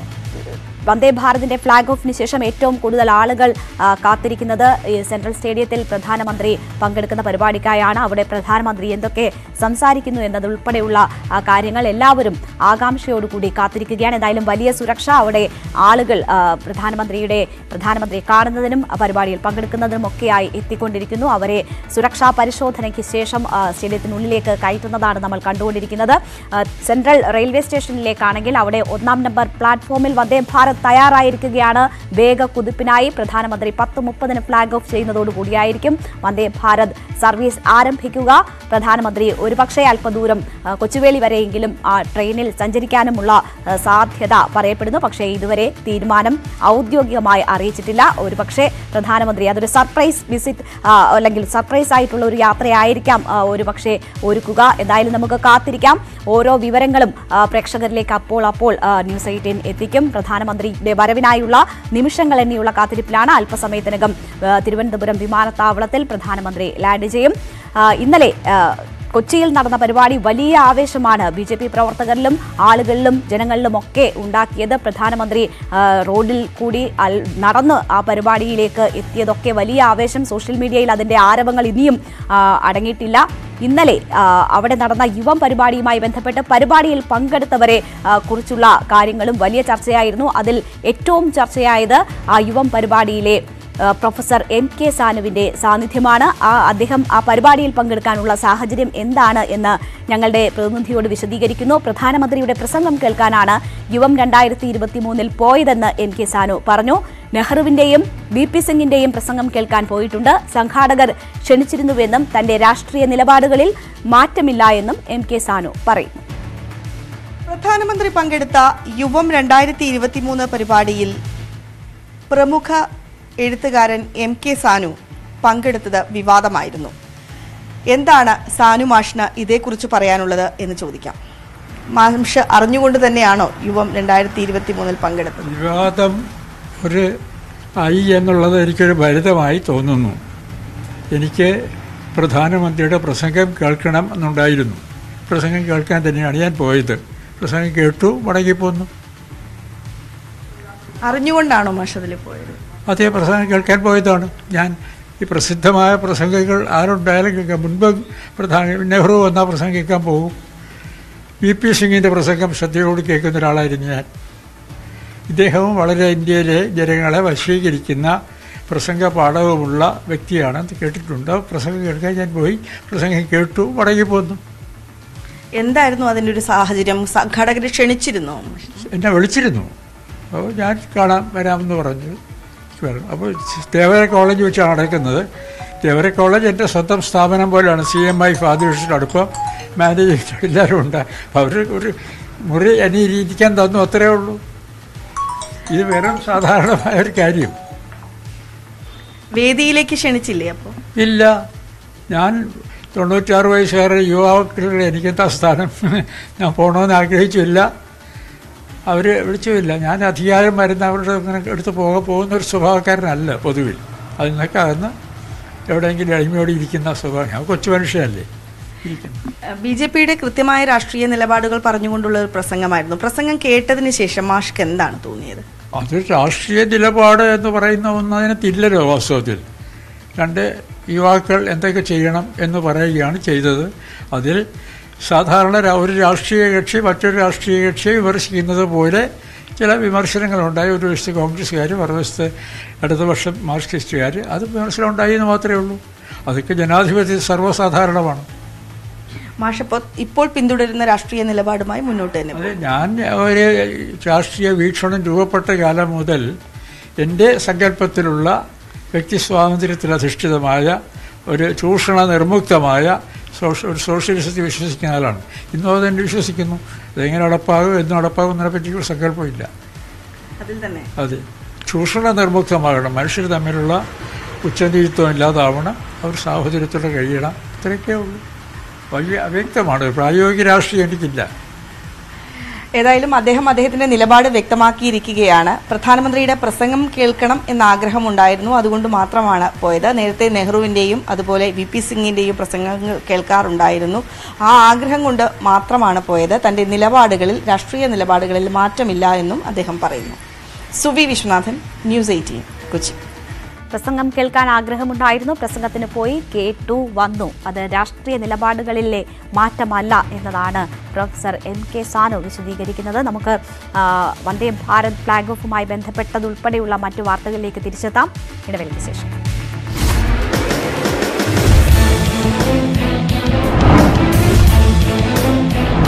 വന്ദേ ഭാരതിന്റെ ഫ്ളാഗ് ഓഫിന് ശേഷം ഏറ്റവും കൂടുതൽ ആളുകൾ ആ, കാത്തിരിക്കുന്നത് ഈ സെൻട്രൽ സ്റ്റേഡിയത്തിൽ പ്രധാനമന്ത്രി പങ്കെടുക്കുന്ന പരിപാടിക്കായാണ് അവിടെ പ്രധാനമന്ത്രി എന്തൊക്കെ സംസാരിക്കുന്നു എന്നതുൾപ്പെടെയുള്ള ആ, കാര്യങ്ങൾ എല്ലാവരും ആകാംക്ഷയോടുകൂടി കാത്തിരിക്കുകയാണ് എന്തായാലും വലിയ സുരക്ഷ അവിടെ ആളുകൾ ആ, പ്രധാനമന്ത്രിയുടെ പ്രധാനമന്ത്രിയെ കാണുന്നതിനും ആ, പരിപാടിയിൽ പങ്കെടുക്കുന്നതിനും ഒക്കെയായി എത്തിക്കൊണ്ടിരിക്കുന്നു അവരെ സുരക്ഷാ പരിശോധനയ്ക്ക് ശേഷം ആ, സ്റ്റേഡിയത്തിനുള്ളിലേക്ക് കയറ്റുന്നതാണ് നമ്മൾ കണ്ടുകൊണ്ടിരിക്കുന്നത് ആ, സെൻട്രൽ റെയിൽവേ സ്റ്റേഷനിലേക്കാണെങ്കിൽ അവിടെ ഒന്നാം നമ്പർ പ്ലാറ്റ്ഫോമിൽ വന്ദേ ഭാരത് തയ്യാറായിരിക്കുകയാണ് വേഗ കുതിപ്പിനായി പ്രധാനമന്ത്രി പത്ത് മുപ്പതിന് ഫ്ളാഗ് ഓഫ് ചെയ്യുന്നതോടുകൂടിയായിരിക്കും വന്ദേ ഭാരത് സർവീസ് ആരംഭിക്കുക പ്രധാനമന്ത്രി ഒരുപക്ഷെ അല്പദൂരം ആ, കൊച്ചുവേളി വരെയെങ്കിലും ആ ട്രെയിനിൽ സഞ്ചരിക്കാനുമുള്ള ആ, സാധ്യത പറയപ്പെടുന്നു പക്ഷേ ഇതുവരെ തീരുമാനം ഔദ്യോഗികമായി അറിയിച്ചിട്ടില്ല ഒരുപക്ഷെ പ്രധാനമന്ത്രി അതൊരു സർപ്രൈസ് വിസിറ്റ് ആ, അല്ലെങ്കിൽ സർപ്രൈസ് ആയിട്ടുള്ള ഒരു യാത്രയായിരിക്കാം ആ, ഒരുപക്ഷെ ഒരുക്കുക എന്തായാലും നമുക്ക് കാത്തിരിക്കാം ഓരോ വിവരങ്ങളും ആ, പ്രേക്ഷകരിലേക്ക് അപ്പോൾ അപ്പോൾ ആ, ന്യൂസ് എയ്റ്റീൻ എത്തിക്കും പ്രധാനമന്ത്രിയുടെ വരവിനായുള്ള നിമിഷങ്ങൾ എണ്ണിയുള്ള കാത്തിരിപ്പിലാണ് അല്പസമയത്തിനകം ആ, തിരുവനന്തപുരം വിമാനത്താവളത്തിൽ പ്രധാനമന്ത്രി ലാൻഡ് ചെയ്യും ആ, ഇന്നലെ ആ, കൊച്ചിയിൽ നടന്ന പരിപാടി വലിയ ആവേശമാണ് ബി ജെ പി പ്രവർത്തകരിലും ആളുകളിലും ജനങ്ങളിലും ഒക്കെ ഉണ്ടാക്കിയത് പ്രധാനമന്ത്രി ആ, റോഡിൽ കൂടി അൽ- നടന്ന് ആ പരിപാടിയിലേക്ക് എത്തിയതൊക്കെ വലിയ ആവേശം സോഷ്യൽ മീഡിയയിൽ അതിന്റെ ആരവങ്ങൾ ഇനിയും ആ, അടങ്ങിയിട്ടില്ല ഇന്നലെ ആ, അവിടെ നടന്ന യുവം പരിപാടിയുമായി ബന്ധപ്പെട്ട് പരിപാടിയിൽ പങ്കെടുത്തവരെ ആ, കുറിച്ചുള്ള കാര്യങ്ങളും വലിയ ചർച്ചയായിരുന്നു അതിൽ ഏറ്റവും ചർച്ചയായത് ആ യുവം പരിപാടിയിലെ ആ, പ്രൊഫസർ എം കെ സാനുവിന്റെ സാന്നിധ്യമാണ് ആ അദ്ദേഹം ആ പരിപാടിയിൽ പങ്കെടുക്കാനുള്ള സാഹചര്യം എന്താണ് എന്ന് ഞങ്ങളുടെ പ്രതിനിധിയോട് വിശദീകരിക്കുന്നു പ്രധാനമന്ത്രിയുടെ പ്രസംഗം കേൾക്കാനാണ് യുവം രണ്ടായിരത്തി ഇരുപത്തി മൂന്നിൽ പോയതെന്ന് എം കെ സാനു പറഞ്ഞു നെഹ്റുവിന്റെയും ബി പി സിംഗിന്റെയും പ്രസംഗം കേൾക്കാൻ പോയിട്ടുണ്ട് സംഘാടകർ ക്ഷണിച്ചിരുന്നുവെന്നും തന്റെ രാഷ്ട്രീയ നിലപാടുകളിൽ മാറ്റമില്ല എന്നും എം കെ സാനു പറയുന്നു പ്രധാനമന്ത്രി പങ്കെടുത്ത യുവം രണ്ടായിരത്തി ഇരുപത്തിമൂന്ന് പരിപാടിയിൽ പ്രമുഖ എഴുത്തുകാരൻ എം കെ സാനു പങ്കെടുത്തത് വിവാദമായിരുന്നു എന്താണ് സാനു മാഷിന് ഇതേക്കുറിച്ച് പറയാനുള്ളത് എന്ന് ചോദിക്കാം മാഷ് അറിഞ്ഞുകൊണ്ട് തന്നെയാണോ യുവം രണ്ടായിരത്തി ഇരുപത്തി മൂന്നിൽ പങ്കെടുത്തത് വിവാദം ഒരു ആയി എന്നുള്ളത് എനിക്കൊരു ഭരിതമായി തോന്നുന്നു എനിക്ക് പ്രധാനമന്ത്രിയുടെ പ്രസംഗം കേൾക്കണം എന്നുണ്ടായിരുന്നു പ്രസംഗം കേൾക്കാൻ തന്നെയാണ് ഞാൻ പോയത് പ്രസംഗം കേട്ടു മടങ്ങിപ്പോന്നു അറിഞ്ഞുകൊണ്ടാണോ മാഷ് അതിൽ പോയത് അതേ പ്രസംഗം കേൾക്കാൻ പോയതാണ് ഞാൻ ഈ പ്രസിദ്ധമായ പ്രസംഗങ്ങൾ ആരുണ്ടായാലും കേൾക്കാം മുൻപ് പ്രധാന നെഹ്റു വന്ന പ്രസംഗം കേൾക്കാൻ പോകും വി പി സിംഗിൻ്റെ പ്രസംഗം ശ്രദ്ധയോട് കേൾക്കുന്ന ഒരാളായിരുന്നു ഞാൻ ഇദ്ദേഹവും വളരെ ഇന്ത്യയിലെ ജനങ്ങളെ വശീകരിക്കുന്ന പ്രസംഗ പാഠവുമുള്ള വ്യക്തിയാണ് എന്ന് കേട്ടിട്ടുണ്ട് പ്രസംഗം കേൾക്കാൻ ഞാൻ പോയി പ്രസംഗം കേട്ടു മടങ്ങി പോന്നു എന്തായിരുന്നു അതിൻ്റെ ഒരു സാഹചര്യം സംഘാടകർ ക്ഷണിച്ചിരുന്നോ എന്നെ വിളിച്ചിരുന്നു അപ്പോൾ ഞാൻ കാണാൻ വരാമെന്ന് പറഞ്ഞു വരണം അപ്പോൾ ദേവര കോളേജ് വെച്ചാണ് നടക്കുന്നത് ദേവര കോളേജ് എൻ്റെ സ്വന്തം സ്ഥാപനം പോലെയാണ് സി എം ഐ ഫാദേഴ്സിനടുപ്പം മാനേജ് എല്ലാവരും ഉണ്ട് അപ്പോൾ അവർ ഒരു മുറി എന്നെ ഇരിക്കാൻ തന്നു അത്രേ ഉള്ളൂ ഇത് വെറും സാധാരണമായ ഒരു കാര്യം വേദിയിലേക്ക് ക്ഷണിച്ചില്ലേ അപ്പോൾ ഇല്ല ഞാൻ തൊണ്ണൂറ്റാറ് വയസ്സുകാരുടെ യുവാക്കളുടെ എനിക്കെന്താ സ്ഥാനം ഞാൻ പോകണമെന്ന് ആഗ്രഹിച്ചില്ല അവർ വിളിച്ചുമില്ല ഞാൻ അധികാരം വരുന്ന അവരുടെ അങ്ങനെ എടുത്ത് പോകാൻ പോകുന്ന ഒരു സ്വഭാവക്കാരനല്ല പൊതുവിൽ അതിൽ നിന്നൊക്കെ അകന്ന് എവിടെയെങ്കിലും എളിമയോടെ ഇരിക്കുന്ന സ്വഭാവം ഞാൻ കൊച്ചു മനുഷ്യനല്ലേ ബി ജെ പിയുടെ കൃത്യമായ രാഷ്ട്രീയ നിലപാടുകൾ പറഞ്ഞുകൊണ്ടുള്ള ഒരു പ്രസംഗമായിരുന്നു പ്രസംഗം കേട്ടതിന് ശേഷം മാഷ്ക്ക് എന്താണ് തോന്നിയത് അത് രാഷ്ട്രീയ നിലപാട് എന്ന് പറയുന്ന ഒന്ന് അതിനകത്തില്ലല്ലോ വാസ്തവത്തിൽ രണ്ട് യുവാക്കൾ എന്തൊക്കെ ചെയ്യണം എന്ന് പറയുകയാണ് ചെയ്തത് അതിൽ സാധാരണ രാ- ഒരു രാഷ്ട്രീയ കക്ഷി മറ്റൊരു രാഷ്ട്രീയ കക്ഷിയെ വിമർശിക്കുന്നത് പോലെ ചില വിമർശനങ്ങളുണ്ടായി ഒരു വശത്ത് കോൺഗ്രസ്സുകാർ മറുവശത്ത് ഇടതുപക്ഷം മാർക്സിസ്റ്റുകാർ അത് വിമർശനം ഉണ്ടായി എന്ന് മാത്രമേ ഉള്ളൂ അതൊക്കെ ജനാധിപത്യ സർവ്വസാധാരണമാണ് മാഷപ്പോൾ ഇപ്പോൾ പിന്തുടരുന്ന രാഷ്ട്രീയ നിലപാടുമായി മുന്നോട്ട് തന്നെ അത് ഞാൻ ഒരു രാഷ്ട്രീയ വീക്ഷണം രൂപപ്പെട്ട കാലം മുതൽ എൻ്റെ സങ്കല്പത്തിലുള്ള വ്യക്തി സ്വാതന്ത്ര്യത്തിൽ അധിഷ്ഠിതമായ ഒരു ചൂഷണ നിർമുക്തമായ സോഷ്യ ഒരു സോഷ്യലിസത്തിൽ വിശ്വസിക്കുന്ന ആളാണ് ഇന്നും അത് തന്നെ വിശ്വസിക്കുന്നു അതെങ്ങനെ നടപ്പാകും എന്ന് നടപ്പാകും എന്നതിനെ പറ്റി ഒരു സങ്കല്പമില്ല അതിൽ തന്നെ അതെ ചൂഷണ നിർമുക്തമാകണം മനുഷ്യർ തമ്മിലുള്ള ഉച്ചനീചിത്വം ഇല്ലാതാവണം അവർ സാഹോദര്യത്തോടെ കഴിയണം ഇത്രയൊക്കെ ഉള്ളൂ വലിയ അവ്യക്തമാണ് പ്രായോഗിക രാഷ്ട്രീയം എനിക്കില്ല ഏതായാലും അദ്ദേഹം അദ്ദേഹത്തിന്റെ നിലപാട് വ്യക്തമാക്കിയിരിക്കുകയാണ് പ്രധാനമന്ത്രിയുടെ പ്രസംഗം കേൾക്കണം എന്ന ആഗ്രഹമുണ്ടായിരുന്നു അതുകൊണ്ട് മാത്രമാണ് പോയത് നേരത്തെ നെഹ്റുവിന്റെയും അതുപോലെ വി പി സിംഗിന്റെയും പ്രസംഗങ്ങൾ കേൾക്കാറുണ്ടായിരുന്നു ആ ആഗ്രഹം കൊണ്ട് മാത്രമാണ് പോയത് തന്റെ നിലപാടുകളിൽ രാഷ്ട്രീയ നിലപാടുകളിൽ മാറ്റമില്ല എന്നും അദ്ദേഹം പറയുന്നു സുവി വിശ്വനാഥൻ ന്യൂസ് എയ്റ്റീൻ കൊച്ചി പ്രസംഗം കേൾക്കാൻ ആഗ്രഹമുണ്ടായിരുന്നു പ്രസംഗത്തിന് പോയി കേട്ടു വന്നു അത് രാഷ്ട്രീയ നിലപാടുകളിലെ മാറ്റമല്ല എന്നതാണ് പ്രൊഫസർ എം കെ സാനു വിശദീകരിക്കുന്നത് നമുക്ക് ആ, വന്ദേ ഭാരത് ഫ്ലാഗ് ഓഫുമായി ബന്ധപ്പെട്ടതുൾപ്പെടെയുള്ള മറ്റു വാർത്തകളിലേക്ക് തിരിച്ചെത്താം ഇടവേളയ്ക്ക് ശേഷം